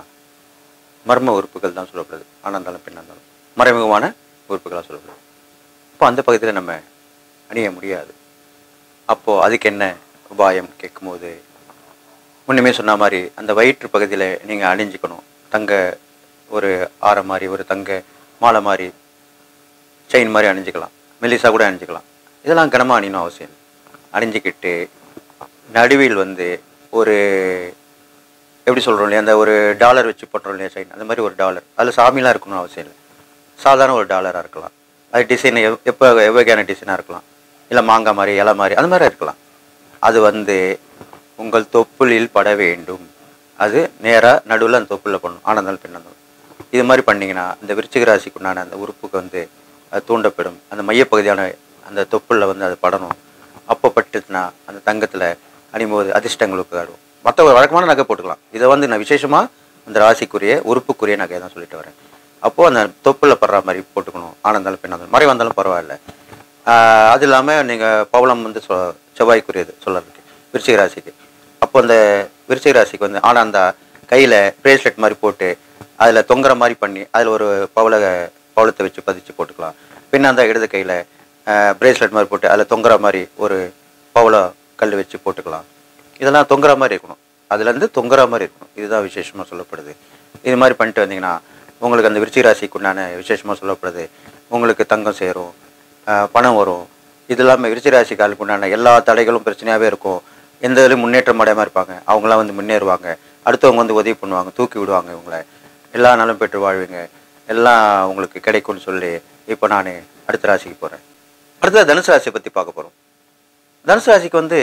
மர்ம உறுப்புகள் தான் சொல்லப்படுது ஆணாக இருந்தாலும் பெண்ணாக இருந்தாலும் மறைமுகமான உறுப்புகளாக சொல்லப்படுது அப்போ அந்த பகுதியில் நம்ம அணிய முடியாது அப்போது அதுக்கு என்ன உபாயம் கேட்கும்போது முன்னுமே சொன்ன மாதிரி அந்த வயிற்று பகுதியில் நீங்கள் அணிஞ்சிக்கணும் தங்க ஒரு ஆரம் மாதிரி ஒரு தங்க மாலை மாதிரி செயின் மாதிரி அணிஞ்சிக்கலாம் மெல்லிசா கூட அணிஞ்சிக்கலாம் இதெல்லாம் கனமாக அணியணும் அவசியம் இல்லை அணிஞ்சிக்கிட்டு நடுவில் வந்து ஒரு எப்படி சொல்கிறோம் இல்லையா அந்த ஒரு டாலர் வச்சு போட்டுறோம் இல்லையா செயின் அந்த மாதிரி ஒரு டாலர் அதில் சாமிலாம் இருக்கணும்னு அவசியம் இல்லை சாதாரண ஒரு டாலராக இருக்கலாம் அது டிசைன் எப்போ எவ்வகையான டிசைனாக இருக்கலாம் இல்லை மாங்காய் மாதிரி இலை மாதிரி அந்த மாதிரி இருக்கலாம் அது வந்து உங்கள் தொப்புளில் பட வேண்டும் அது நேராக நடுவில் அந்த தொப்புளில் பண்ணணும் ஆனந்தால் பெண்ணாந்தால் இது மாதிரி பண்ணீங்கன்னா இந்த விருச்சிக ராசிக்கு உண்டான அந்த உறுப்புக்கு வந்து அது தூண்டப்படும் அந்த மையப்பகுதியான அந்த தொப்புளில் வந்து அது படணும் அப்போ பட்டுச்சுன்னா அந்த தங்கத்தில் அணியும்போது அதிர்ஷ்டங்களுக்கு ஆடும் மற்ற வழக்கமான நகை போட்டுக்கலாம் இதை வந்து நான் விசேஷமாக அந்த ராசிக்குரிய உறுப்புக்குரிய நகையை தான் சொல்லிட்டு வரேன் அப்போது அந்த தொப்புல படுற மாதிரி போட்டுக்கணும் ஆனந்தாலும் பெண்ணாந்தாலும் மறை வந்தாலும் பரவாயில்ல ஆஹ் அது இல்லாமல் நீங்கள் பவளம் வந்து சொ செவ்வாய்க்குரியது சொல்லறதுக்கு விருச்சிக ராசிக்கு அப்போ அந்த விருச்சிக ராசிக்கு வந்து ஆனால் அந்த கையில் பிரேஸ்லெட் மாதிரி போட்டு அதில் தொங்குற மாதிரி பண்ணி அதில் ஒரு பவள பவளத்தை வச்சு பதிச்சு போட்டுக்கலாம் பின்ன அந்த இடது கையில் பிரேஸ்லெட் மாதிரி போட்டு அதில் தொங்குற மாதிரி ஒரு பவள கல் வச்சு போட்டுக்கலாம் இதெல்லாம் தொங்குற மாதிரி இருக்கணும் அதுலேருந்து தொங்குற மாதிரி இருக்கணும் இதுதான் விசேஷமாக சொல்லப்படுது இது மாதிரி பண்ணிட்டு வந்தீங்கன்னா உங்களுக்கு அந்த விருச்சிக ராசிக்கு உண்டான விசேஷமாக சொல்லப்படுது உங்களுக்கு தங்கம் சேரும் ஆஹ் பணம் வரும் இது இல்லாமல் விருச்சிக ராசிக்காலுக்கு உண்டான எல்லா தடைகளும் பிரச்சனையாகவே இருக்கும் எந்த இதுலையும் முன்னேற்றம் அடையாமல் இருப்பாங்க அவங்களாம் வந்து முன்னேறுவாங்க அடுத்தவங்க வந்து உதவி பண்ணுவாங்க தூக்கி விடுவாங்க இவங்கள எல்லா நலம் பெற்று வாழ்வீங்க எல்லாம் உங்களுக்கு கிடைக்கும்னு சொல்லி இப்போ நான் அடுத்த ராசிக்கு போகிறேன் அடுத்தது தனுசு ராசியை பற்றி பார்க்க போகிறோம் தனுசு ராசிக்கு வந்து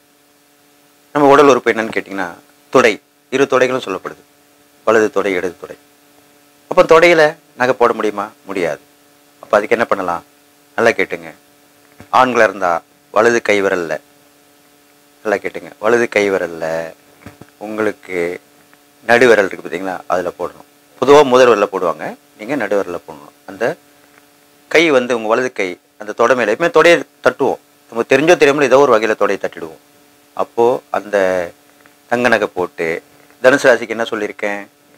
நம்ம உடல் உறுப்பு என்னன்னு கேட்டிங்கன்னா தொடை இரு தொடைகளும் சொல்லப்படுது வலது தொடை இடது தொடை அப்போ தொடையில் நகை போட முடியுமா முடியாது அப்போ அதுக்கு என்ன பண்ணலாம் நல்லா கேட்டுங்க ஆண்களாக இருந்தால் வலது கை விரல்ல நல்லா கேட்டுங்க வலது கை விரல்ல உங்களுக்கு நடுவிரல் இருக்குது பார்த்தீங்களா அதில் போடணும் பொதுவாக முதல் விரலில் போடுவாங்க நீங்கள் நடுவிரலில் போடணும் அந்த கை வந்து உங்கள் வலது கை அந்த தொடை மேலே எப்பவுமே தொடையை தட்டுவோம் நம்ம தெரிஞ்சோ தெரியாமல் ஏதோ ஒரு வகையில் தொடையை தட்டிடுவோம் அப்போது அந்த தங்க நகை போட்டு தனுசு ராசிக்கு என்ன சொல்லியிருக்கேன்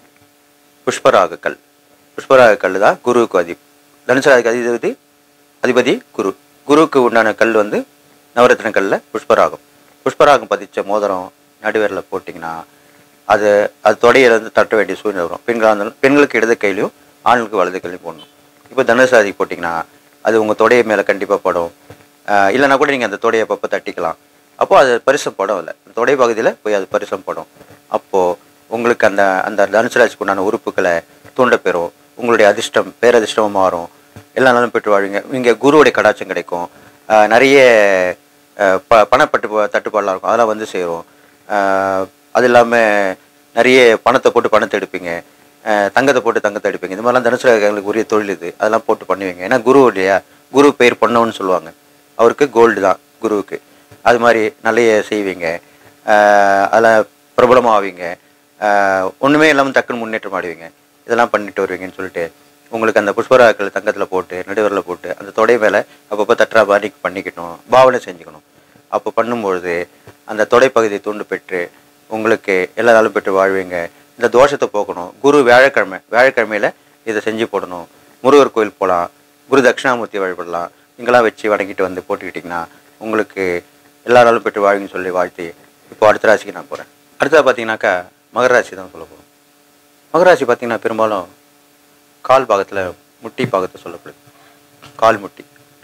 புஷ்பராக கல் புஷ்பராக கல் தான் குருவுக்கு அதி தனுசு ராசிக்கு அதிபதி அதிபதி குரு குருவுக்கு உண்டான கல் வந்து நவரத்ன கல்லில் புஷ்பராகம் புஷ்பராகம் பதிச்ச மோதிரம் நடுவேரில் போட்டிங்கன்னா அது அது தொடையில இருந்து தட்ட வேண்டிய சூழ்நிலை வரும் பெண்களாக இருந்தாலும் பெண்களுக்கு இடது கையிலையும் ஆண்களுக்கு வலது கையிலையும் போடணும் இப்போ தனுசு ராசிக்கு போட்டிங்கன்னா அது உங்கள் தொடைய மேலே கண்டிப்பாக படும் ஆஹ் இல்லைன்னா கூட நீங்கள் அந்த தொடையை அப்பப்போ தட்டிக்கலாம் அப்போ அது பரிசம் படம் இல்லை அந்த தொடை பகுதியில் போய் அது பரிசம் படும் அப்போது உங்களுக்கு அந்த அந்த தனுசு ராசிக்கு உண்டான உறுப்புகளை தூண்டப்பெறும் உங்களுடைய அதிர்ஷ்டம் பேரதிர்ஷ்டமாக மாறும் எல்லா நாளும் பெற்று வாழ்வீங்க இங்கே குருவுடைய கடாட்சம் கிடைக்கும் ஆஹ் நிறைய ஆஹ் ப பணப்பட்டு தட்டுப்பாடெலாம் இருக்கும் அதெல்லாம் வந்து சேரும் ஆஹ் அது இல்லாமல் நிறைய பணத்தை போட்டு பணத்தை எடுப்பீங்க ஆஹ் தங்கத்தை போட்டு தங்கத்தை எடுப்பீங்க இந்த மாதிரிலாம் தனுசு ராசிக்காரங்களுக்கு உரிய தொழில் இது அதெல்லாம் போட்டு பண்ணுவீங்க ஏன்னா குரு இல்லையா குரு பேர் பொன்னவன்னு சொல்லுவாங்க அவருக்கு கோல்டு தான் குருவுக்கு அது மாதிரி நிறைய செய்வீங்க ஆஹ் அதில் பிரபலமாவீங்க ஆஹ் ஒண்ணுமே இல்லாமல் டக்குன்னு முன்னேற்றம் ஆடுவீங்க இதெல்லாம் பண்ணிட்டு வருவீங்கன்னு சொல்லிட்டு உங்களுக்கு அந்த புஷ்பராக்கள் தங்கத்தில் போட்டு நடுவரில் போட்டு அந்த தொடை மேலே அப்பப்போ தட்டுறா மாதிரி பண்ணிக்கணும் பாவனை செஞ்சுக்கணும் அப்போ பண்ணும்பொழுது அந்த தொடைப்பகுதியை தூண்டு பெற்று உங்களுக்கு எல்லா நாளும் பெற்று வாழ்வீங்க இந்த தோஷத்தை போக்கணும் குரு வியாழக்கிழமை வியாழக்கிழமையில இதை செஞ்சு போடணும் முருகர் கோயில் போகலாம் குரு தட்சிணாமூர்த்தி வழிபடலாம் இங்கெல்லாம் வச்சு வணங்கிட்டு வந்து போட்டுக்கிட்டிங்கன்னா உங்களுக்கு எல்லா நாளும் பெற்று வாழ்வீங்கன்னு சொல்லி வாழ்த்தி இப்போ அடுத்த ராசிக்கு நான் போகிறேன் அடுத்தது பார்த்தீங்கன்னாக்கா மகர ராசி தான் சொல்ல போகிறோம் மகர ராசி பார்த்தீங்கன்னா பெரும்பாலும் கால் பாகத்தில் முட்டி பாகத்தை சொல்லப்படுது கால் முட்டி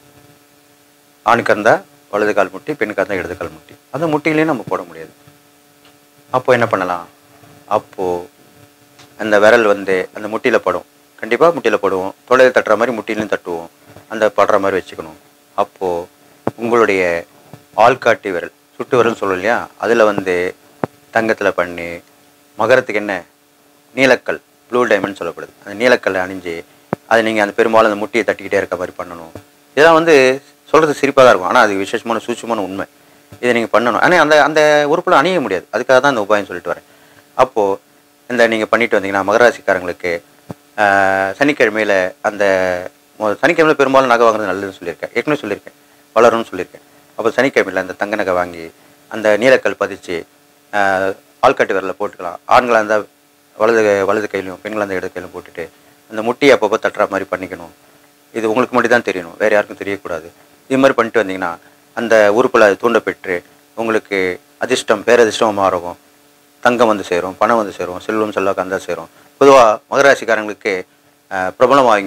ஆணுக்கு இருந்தால் வலது கால் முட்டி பெண்ணுக்கு இருந்தால் இடது கால் முட்டி அந்த முட்டிலையும் நம்ம போட முடியாது அப்போ என்ன பண்ணலாம் அப்போது அந்த விரல் வந்து அந்த முட்டியில் படும் கண்டிப்பாக முட்டியில் படுவோம் தொலையில் தட்டுற மாதிரி முட்டிலையும் தட்டுவோம் அந்த படுற மாதிரி வச்சுக்கணும் அப்போது உங்களுடைய ஆள்காட்டி விரல் சுட்டு விரல் சொல்லும் இல்லையா அதில் வந்து தங்கத்தில் பண்ணி மகரத்துக்கு என்ன நீலக்கல் ப்ளூ டைமண்ட் சொல்லப்படுது அந்த நீலக்கல்லை அணிஞ்சு அதை நீங்கள் அந்த பெரும்பாலும் அந்த முட்டியை தட்டிக்கிட்டே இருக்க மாதிரி பண்ணணும் இதெல்லாம் வந்து சொல்கிறது சிரிப்பாக தான் இருக்கும் ஆனால் அது விசேஷமான சூட்சமான உண்மை இதை நீங்கள் பண்ணணும் ஆனால் அந்த அந்த உறுப்பில் அணிய முடியாது அதுக்காக தான் அந்த உபாயம் சொல்லிட்டு வரேன் அப்போது இந்த நீங்கள் பண்ணிட்டு வந்தீங்கன்னா மகராசிக்காரங்களுக்கு ஆஹ், சனிக்கிழமையில அந்த மொ- சனிக்கிழமையில பெரும்பாலும் நகை வாங்குறது நல்லதுன்னு சொல்லியிருக்கேன் ஏற்கனவே சொல்லியிருக்கேன் வளரும்னு சொல்லியிருக்கேன் அப்போ சனிக்கிழமையில அந்த தங்க நகை வாங்கி அந்த நீலக்கல் பதிச்சு ஆஹ், ஆள்காட்டு விரலில் போட்டுக்கலாம் ஆண்களாக இருந்தால் வலது வலது கையிலையும் பெண்களாக இருந்தால் இடது கையிலும் போட்டுட்டு அந்த முட்டியை அப்பப்போ தட்டுற மாதிரி பண்ணிக்கணும் இது உங்களுக்கு மட்டும் தான் தெரியணும் வேறு யாருக்கும் தெரியக்கூடாது இது மாதிரி பண்ணிட்டு வந்தீங்கன்னா அந்த உறுப்பில் அது தூண்ட பெற்று உங்களுக்கு அதிர்ஷ்டம் பேரதிர்ஷ்டம் மாறும் தங்கம் வந்து சேரும் பணம் வந்து சேரும் செல்வம் செல்வாக்கு அந்த சேரும் பொதுவாக மகராசிக்காரங்களுக்கு அஹ், பிரபலமாவீங்க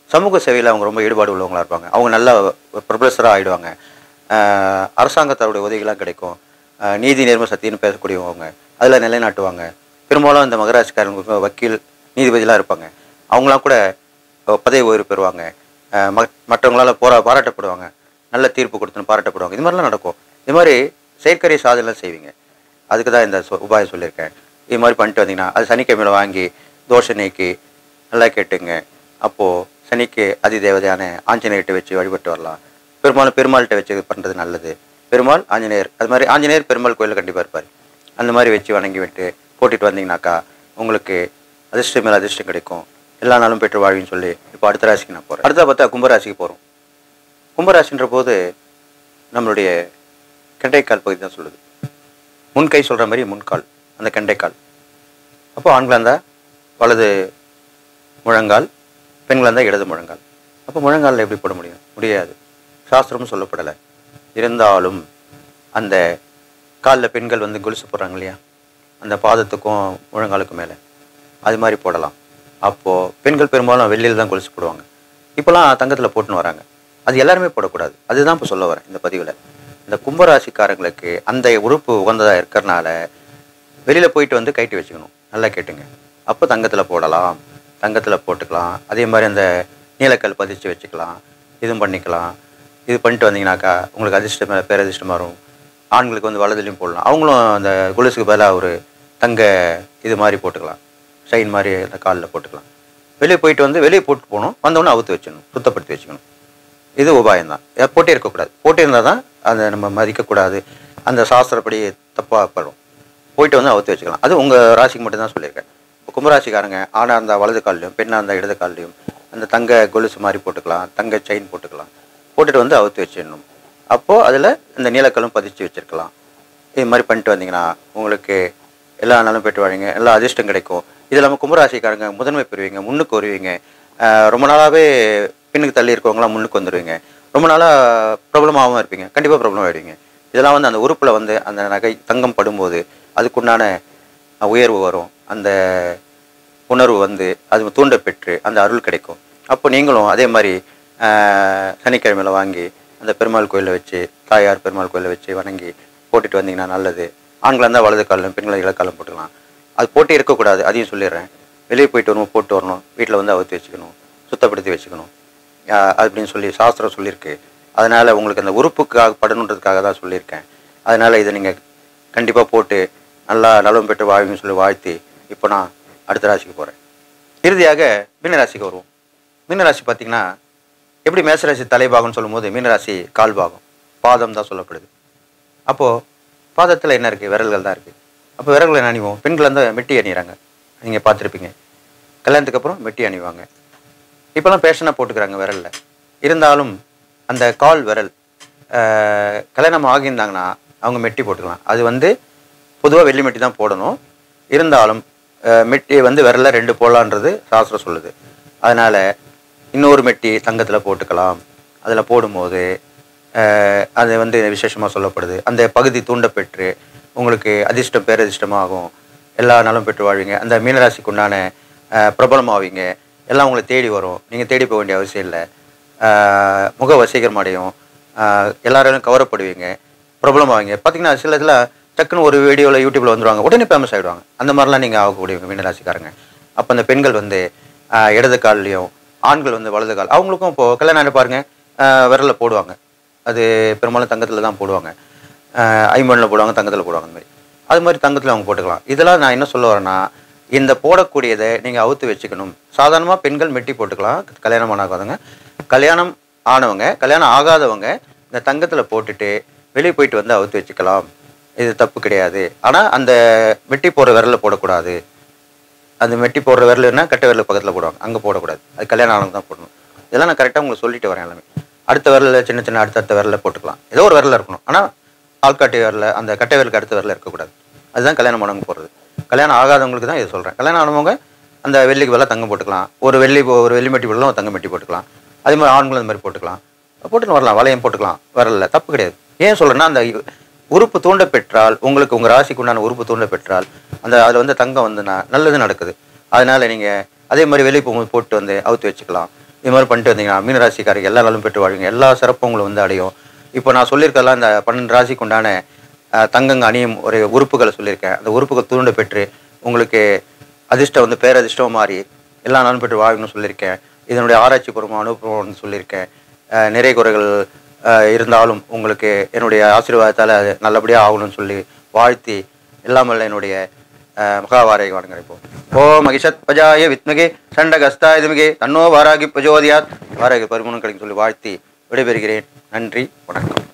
சமூக சேவையில் அவங்க ரொம்ப ஈடுபாடு உள்ளவங்களா இருப்பாங்க அவங்க நல்ல ப்ரொஃபஸராக ஆகிடுவாங்க அரசாங்கத்தோடைய உதவிகள்லாம் கிடைக்கும் ஆஹ் நீதி நேர்மை சத்தியம்னு பேசக்கூடியவங்க அதில் நிலைநாட்டுவாங்க பெரும்பாலும் இந்த மகராசிக்காரங்க வக்கீல் நீதிபதிலாம் இருப்பாங்க அவங்களாம் கூட அஹ், பதவி உயர்வு பெறுவாங்க ஆஹ் ம- மற்றவங்களால போரா பாராட்டப்படுவாங்க நல்ல தீர்ப்பு கொடுத்துன்னு பாராட்டப்படுவாங்க இது மாதிரிலாம் நடக்கும் இது மாதிரி செயற்கரிய சாதனைலாம் செய்வீங்க அதுக்கு தான் இந்த சொ- உபாயம் சொல்லியிருக்கேன் இது மாதிரி பண்ணிட்டு வந்தீங்கன்னா அது சனிக்கிழமையில வாங்கி தோஷ நீக்கி நல்லா கேட்டுங்க அப்போது சனிக்கு அதிதேவதையான ஆஞ்சநேயர்கிட்ட வச்சு வழிபட்டு வரலாம் பெரும்பாலும் பெருமாள்கிட்ட வச்சு பண்ணுறது நல்லது பெருமாள் ஆஞ்சநேயர் அது மாதிரி ஆஞ்சநேயர் பெருமாள் கோயிலில் கண்டிப்பாக இருப்பார் அந்த மாதிரி வச்சு வணங்கி விட்டு போட்டிட்டு வந்தீங்கன்னாக்கா உங்களுக்கு அதிர்ஷ்டம் மேலே அதிர்ஷ்டம் கிடைக்கும் எல்லா நாளும் பெற்று வாழ்வின்னு சொல்லி இப்போ அடுத்த ராசிக்கு நான் போகிறேன் அடுத்த பார்த்தா கும்பராசிக்கு போகிறோம் கும்பராசின்ற போது நம்மளுடைய கெண்டைக்கால் பகுதி தான் சொல்லுது முன்கை சொல்கிற மாதிரி முன்கால் அந்த கெண்டைக்கால் அப்போ ஆண்களாக இருந்தால் வலது முழங்கால் பெண்களாக இருந்தால் இடது முழங்கால் அப்போ முழங்காலில் எப்படி போட முடியும் முடியாது சாஸ்திரமும் சொல்லப்படலை இருந்தாலும் அந்த காலில் பெண்கள் வந்து கொலுசு போடுறாங்க இல்லையா அந்த பாதத்துக்கும் முழங்காலுக்கும் மேலே அது மாதிரி போடலாம் அப்போது பெண்கள் பெரும்பாலும் வெள்ளியில் தான் கொலுசு போடுவாங்க இப்போலாம் தங்கத்தில் போட்டுன்னு வராங்க அது எல்லாருமே போடக்கூடாது அதுதான் இப்போ சொல்ல வரேன் இந்த பதிவில் இந்த கும்பராசிக்காரங்களுக்கு அந்த உறுப்பு உகந்ததாக இருக்கிறனால வெளியில் போயிட்டு வந்து கைட்டி வச்சுக்கணும் நல்லா கேட்டுங்க அப்போ தங்கத்தில் போடலாம் தங்கத்தில் போட்டுக்கலாம் அதே மாதிரி அந்த நீலக்கல் பதிச்சு வச்சுக்கலாம் இதுவும் பண்ணிக்கலாம் இது பண்ணிட்டு வந்தீங்கன்னாக்கா உங்களுக்கு அதிர்ஷ்டம் மேலே பேரதிர்ஷ்டம் வரும் ஆண்களுக்கு வந்து வலதுலையும் போடலாம் அவங்களும் அந்த கொலுசுக்கு பதிலாக ஒரு தங்க இது மாதிரி போட்டுக்கலாம் ஷைன் மாதிரி அந்த காலில் போட்டுக்கலாம் வெளியே போயிட்டு வந்து வெளியே போட்டு போகணும் வந்தவொடனே அவுத்து வச்சிடணும் சுத்தப்படுத்தி வச்சுக்கணும் இது உபாயம் தான் போட்டே இருக்கக்கூடாது போட்டே இருந்தால் தான் அதை நம்ம மதிக்கக்கூடாது அந்த சாஸ்திரப்படி தப்பாக படும் போயிட்டு வந்து அவுத்து வச்சுக்கலாம் அது உங்கள் ராசிக்கு மட்டும் தான் சொல்லியிருக்கேன் இப்போ கும்பராசிக்காரங்க ஆணாக இருந்தால் வலது கால்லையும் பெண்ணாக இருந்தால் இடது கால்லையும் அந்த தங்க கொலுசு மாதிரி போட்டுக்கலாம் தங்க செயின் போட்டுக்கலாம் போட்டுட்டு வந்து அவுத்து வச்சிடணும் அப்போது அதில் இந்த நீலக்கல்லும் பதிச்சு வச்சிருக்கலாம் இது மாதிரி பண்ணிட்டு வந்தீங்கன்னா உங்களுக்கு எல்லா நாளும் பெற்று வாழீங்க எல்லா அதிர்ஷ்டம் கிடைக்கும் இது இல்லாமல் கும்பராசிக்காரங்க முதன்மை பெறுவீங்க முன்னுக்கு வருவீங்க ஆஹ் ரொம்ப நாளாகவே பின்னுக்கு தள்ளி இருக்கவங்களாம் முன்னுக்கு வந்துடுவீங்க ரொம்ப நாளாக ப்ராப்ளமாகவும் இருப்பீங்க கண்டிப்பாக ப்ராப்ளம் ஆகிடுவீங்க இதெல்லாம் வந்து அந்த உறுப்பில் வந்து அந்த நகை தங்கம் படும்போது அதுக்குண்டான அஹ், உயர்வு வரும் அந்த உணர்வு வந்து அது தூண்ட பெற்று அந்த அருள் கிடைக்கும் அப்போ நீங்களும் அதே மாதிரி ஆஹ், சனிக்கிழமையில வாங்கி அந்த பெருமாள் கோயிலில் வச்சு தாயார் பெருமாள் கோயிலில் வச்சு வணங்கி போட்டுட்டு வந்தீங்கன்னா நல்லது ஆண்களாக இருந்தால் வலது காலம் பெண்களை இலக்காலம் போட்டுக்கலாம் அது போட்டே இருக்கக்கூடாது அதையும் சொல்லிடுறேன் வெளியே போயிட்டு வரணும் போட்டு வரணும் வீட்டில் வந்து அவுத்து வச்சுக்கணும் சுத்தப்படுத்தி வச்சுக்கணும் ஆஹ் அப்படின்னு சொல்லி சாஸ்திரம் சொல்லியிருக்கு அதனால் உங்களுக்கு அந்த உறுப்புக்காக படணுன்றதுக்காக தான் சொல்லியிருக்கேன் அதனால் இதை நீங்கள் கண்டிப்பாக போட்டு நல்லா நலம் பெற்று வாழ்வின்னு சொல்லி வாழ்த்தி இப்போ நான் அடுத்த ராசிக்கு போகிறேன் இறுதியாக மீனராசிக்கு வருவோம் மீனராசி பார்த்தீங்கன்னா எப்படி மேசராசி தலைபாகம்னு சொல்லும்போது மீனராசி கால் பாகம் பாதம் தான் சொல்லப்படுது அப்போது பாதத்தில் என்ன இருக்குது விரல்கள் தான் இருக்குது அப்போ விரல்கள் என்ன அணிவோம் பெண்கள் வந்து மெட்டி அணிகிறாங்க நீங்கள் பார்த்துருப்பீங்க கல்யாணத்துக்கு அப்புறம் மெட்டி அணிவாங்க இப்போலாம் பேஷனாக போட்டுக்கிறாங்க விரலில் இருந்தாலும் அந்த கால் விரல் ஆஹ், கல்யாணம் ஆகியிருந்தாங்கன்னா அவங்க மெட்டி போட்டுக்கலாம் அது வந்து பொதுவாக வெள்ளி மெட்டி தான் போடணும் இருந்தாலும் ஆஹ், மெட்டி வந்து விரல்ல ரெண்டு போடலான்றது சாஸ்திரம் சொல்லுது அதனால் இன்னொரு மெட்டி தங்கத்தில் போட்டுக்கலாம் அதில் போடும்போது ஆஹ், அது வந்து விசேஷமாக சொல்லப்படுது அந்த பகுதி தூண்டப்பெற்று உங்களுக்கு அதிர்ஷ்டம் பேரதிர்ஷ்டமாகும் எல்லா நாளும் பெற்று வாழ்வீங்க அந்த மீனராசிக்கு உண்டான ஆஹ், பிரபலமாவீங்க எல்லாம் உங்களை தேடி வரும் நீங்கள் தேடி போக வேண்டிய அவசியம் இல்லை ஆஹ், முக வசீகரம் அடையும் ஆஹ், எல்லாராலும் கவரப்படுவீங்க பிரபலம் ஆவீங்க பார்த்தீங்கன்னா சில இதில் டக்குன்னு ஒரு வீடியோவில் யூடியூப்பில் வந்துருவாங்க உடனே ஃபேமஸ் ஆகிடுவாங்க அந்த மாதிரிலாம் நீங்கள் ஆகக்கூடியவங்க மீனராசிக்காரங்க அப்போ அந்த பெண்கள் வந்து ஆஹ், இடது கால்லையும் ஆண்கள் வந்து வலது கால் அவங்களுக்கும் இப்போது கல்யாணம் ஆகி பாருங்க ஆஹ், விரல்ல போடுவாங்க அது பெரும்பாலும் தங்கத்தில் தான் போடுவாங்க ஐம்பனில் போடுவாங்க தங்கத்தில் போடுவாங்க அந்த மாதிரி அது மாதிரி தங்கத்தில் அவங்க போட்டுக்கலாம் இதெல்லாம் நான் என்ன சொல்ல வரேன்னா இந்த போடக்கூடியதை நீங்கள் அவுத்து வச்சுக்கணும் சாதாரணமாக பெண்கள் மெட்டி போட்டுக்கலாம் கல்யாணம் ஆகாதவங்க கல்யாணம் ஆனவங்க கல்யாணம் ஆகாதவங்க இந்த தங்கத்தில் போட்டுட்டு வெளியே போயிட்டு வந்து அவுத்து வச்சுக்கலாம் இது தப்பு கிடையாது ஆனால் அந்த மெட்டி போடுற விரலில் போடக்கூடாது அந்த மெட்டி போடுற விரலுன்னா கட்டை விரல் பக்கத்தில் போடுவாங்க அங்கே போடக்கூடாது அது கல்யாணம் ஆனவங்க தான் போடணும் இதெல்லாம் நான் கரெக்டாக உங்களுக்கு சொல்லிட்டு வரேன் எல்லாமே அடுத்த விரலில் சின்ன சின்ன அடுத்தடுத்த விரலில் போட்டுக்கலாம் ஏதோ ஒரு விரலில் இருக்கணும் ஆனால் ஆள்காட்டி விரலில் அந்த கட்டை விரலுக்கு அடுத்த விரலில் இருக்கக்கூடாது அதுதான் கல்யாணம் ஆனவங்க போடுறது கல்யாணம் ஆகாதவங்களுக்கு தான் இது சொல்கிறேன் கல்யாணம் ஆனவங்க அந்த வெள்ளிக்கு பதிலாக தங்கம் போட்டுக்கலாம் ஒரு வெள்ளி ஒரு வெள்ளி மெட்டி போடலாம் ஒரு தங்க மெட்டி போட்டுக்கலாம் அதே மாதிரி ஆண்களும் அந்த மாதிரி போட்டுக்கலாம் போட்டுன்னு வரலாம் வளையம் போட்டுக்கலாம் வரல தப்பு கிடையாது ஏன் சொல்கிறேன்னா அந்த உறுப்பு தூண்ட பெற்றால் உங்களுக்கு உங்கள் ராசிக்கு உண்டான உறுப்பு தூண்ட பெற்றால் அந்த அதில் வந்து தங்கம் வந்து ந- நல்லது நடக்குது அதனால நீங்கள் அதே மாதிரி வெளியே போகும்போது போட்டு வந்து அவுத்து வச்சுக்கலாம் இது மாதிரி பண்ணிட்டு வந்தீங்கன்னா மீனராசிக்காரங்க எல்லா நாளும் பெற்று வாழ்வீங்க எல்லா சிறப்பும் உங்களை வந்து அடையும் இப்போ நான் சொல்லியிருக்கலாம் இந்த பன்னெண்டு ராசிக்கு உண்டான அஹ், தங்கங்க அணியும் ஒரு உறுப்புகளை சொல்லியிருக்கேன் அந்த உறுப்புகள் தூண்ட பெற்று உங்களுக்கு அதிர்ஷ்டம் வந்து பேரதிர்ஷ்டம் மாறி எல்லா நாளும் பெற்று வாழ்க்கணும்னு சொல்லியிருக்கேன் இதனுடைய ஆராய்ச்சி பூர்வமாக அனுபவம்னு சொல்லியிருக்கேன் அஹ், நிறை குறைகள் அஹ், இருந்தாலும் உங்களுக்கு என்னுடைய ஆசீர்வாதத்தால் அது நல்லபடியாக ஆகணும்னு சொல்லி வாழ்த்தி எல்லாம் வல்ல என்னுடைய அஹ், மகாவாரை வணங்குறப்போம் ஓ மகிஷத் பஜாய வித்மகே சண்டகஸ்தாய இதுமிகே தன்னோ வாராகி பிரஜோதியாத் வாராகி பரிமுனம் கிடைக்கும் சொல்லி வாழ்த்தி விடைபெறுகிறேன் நன்றி வணக்கம்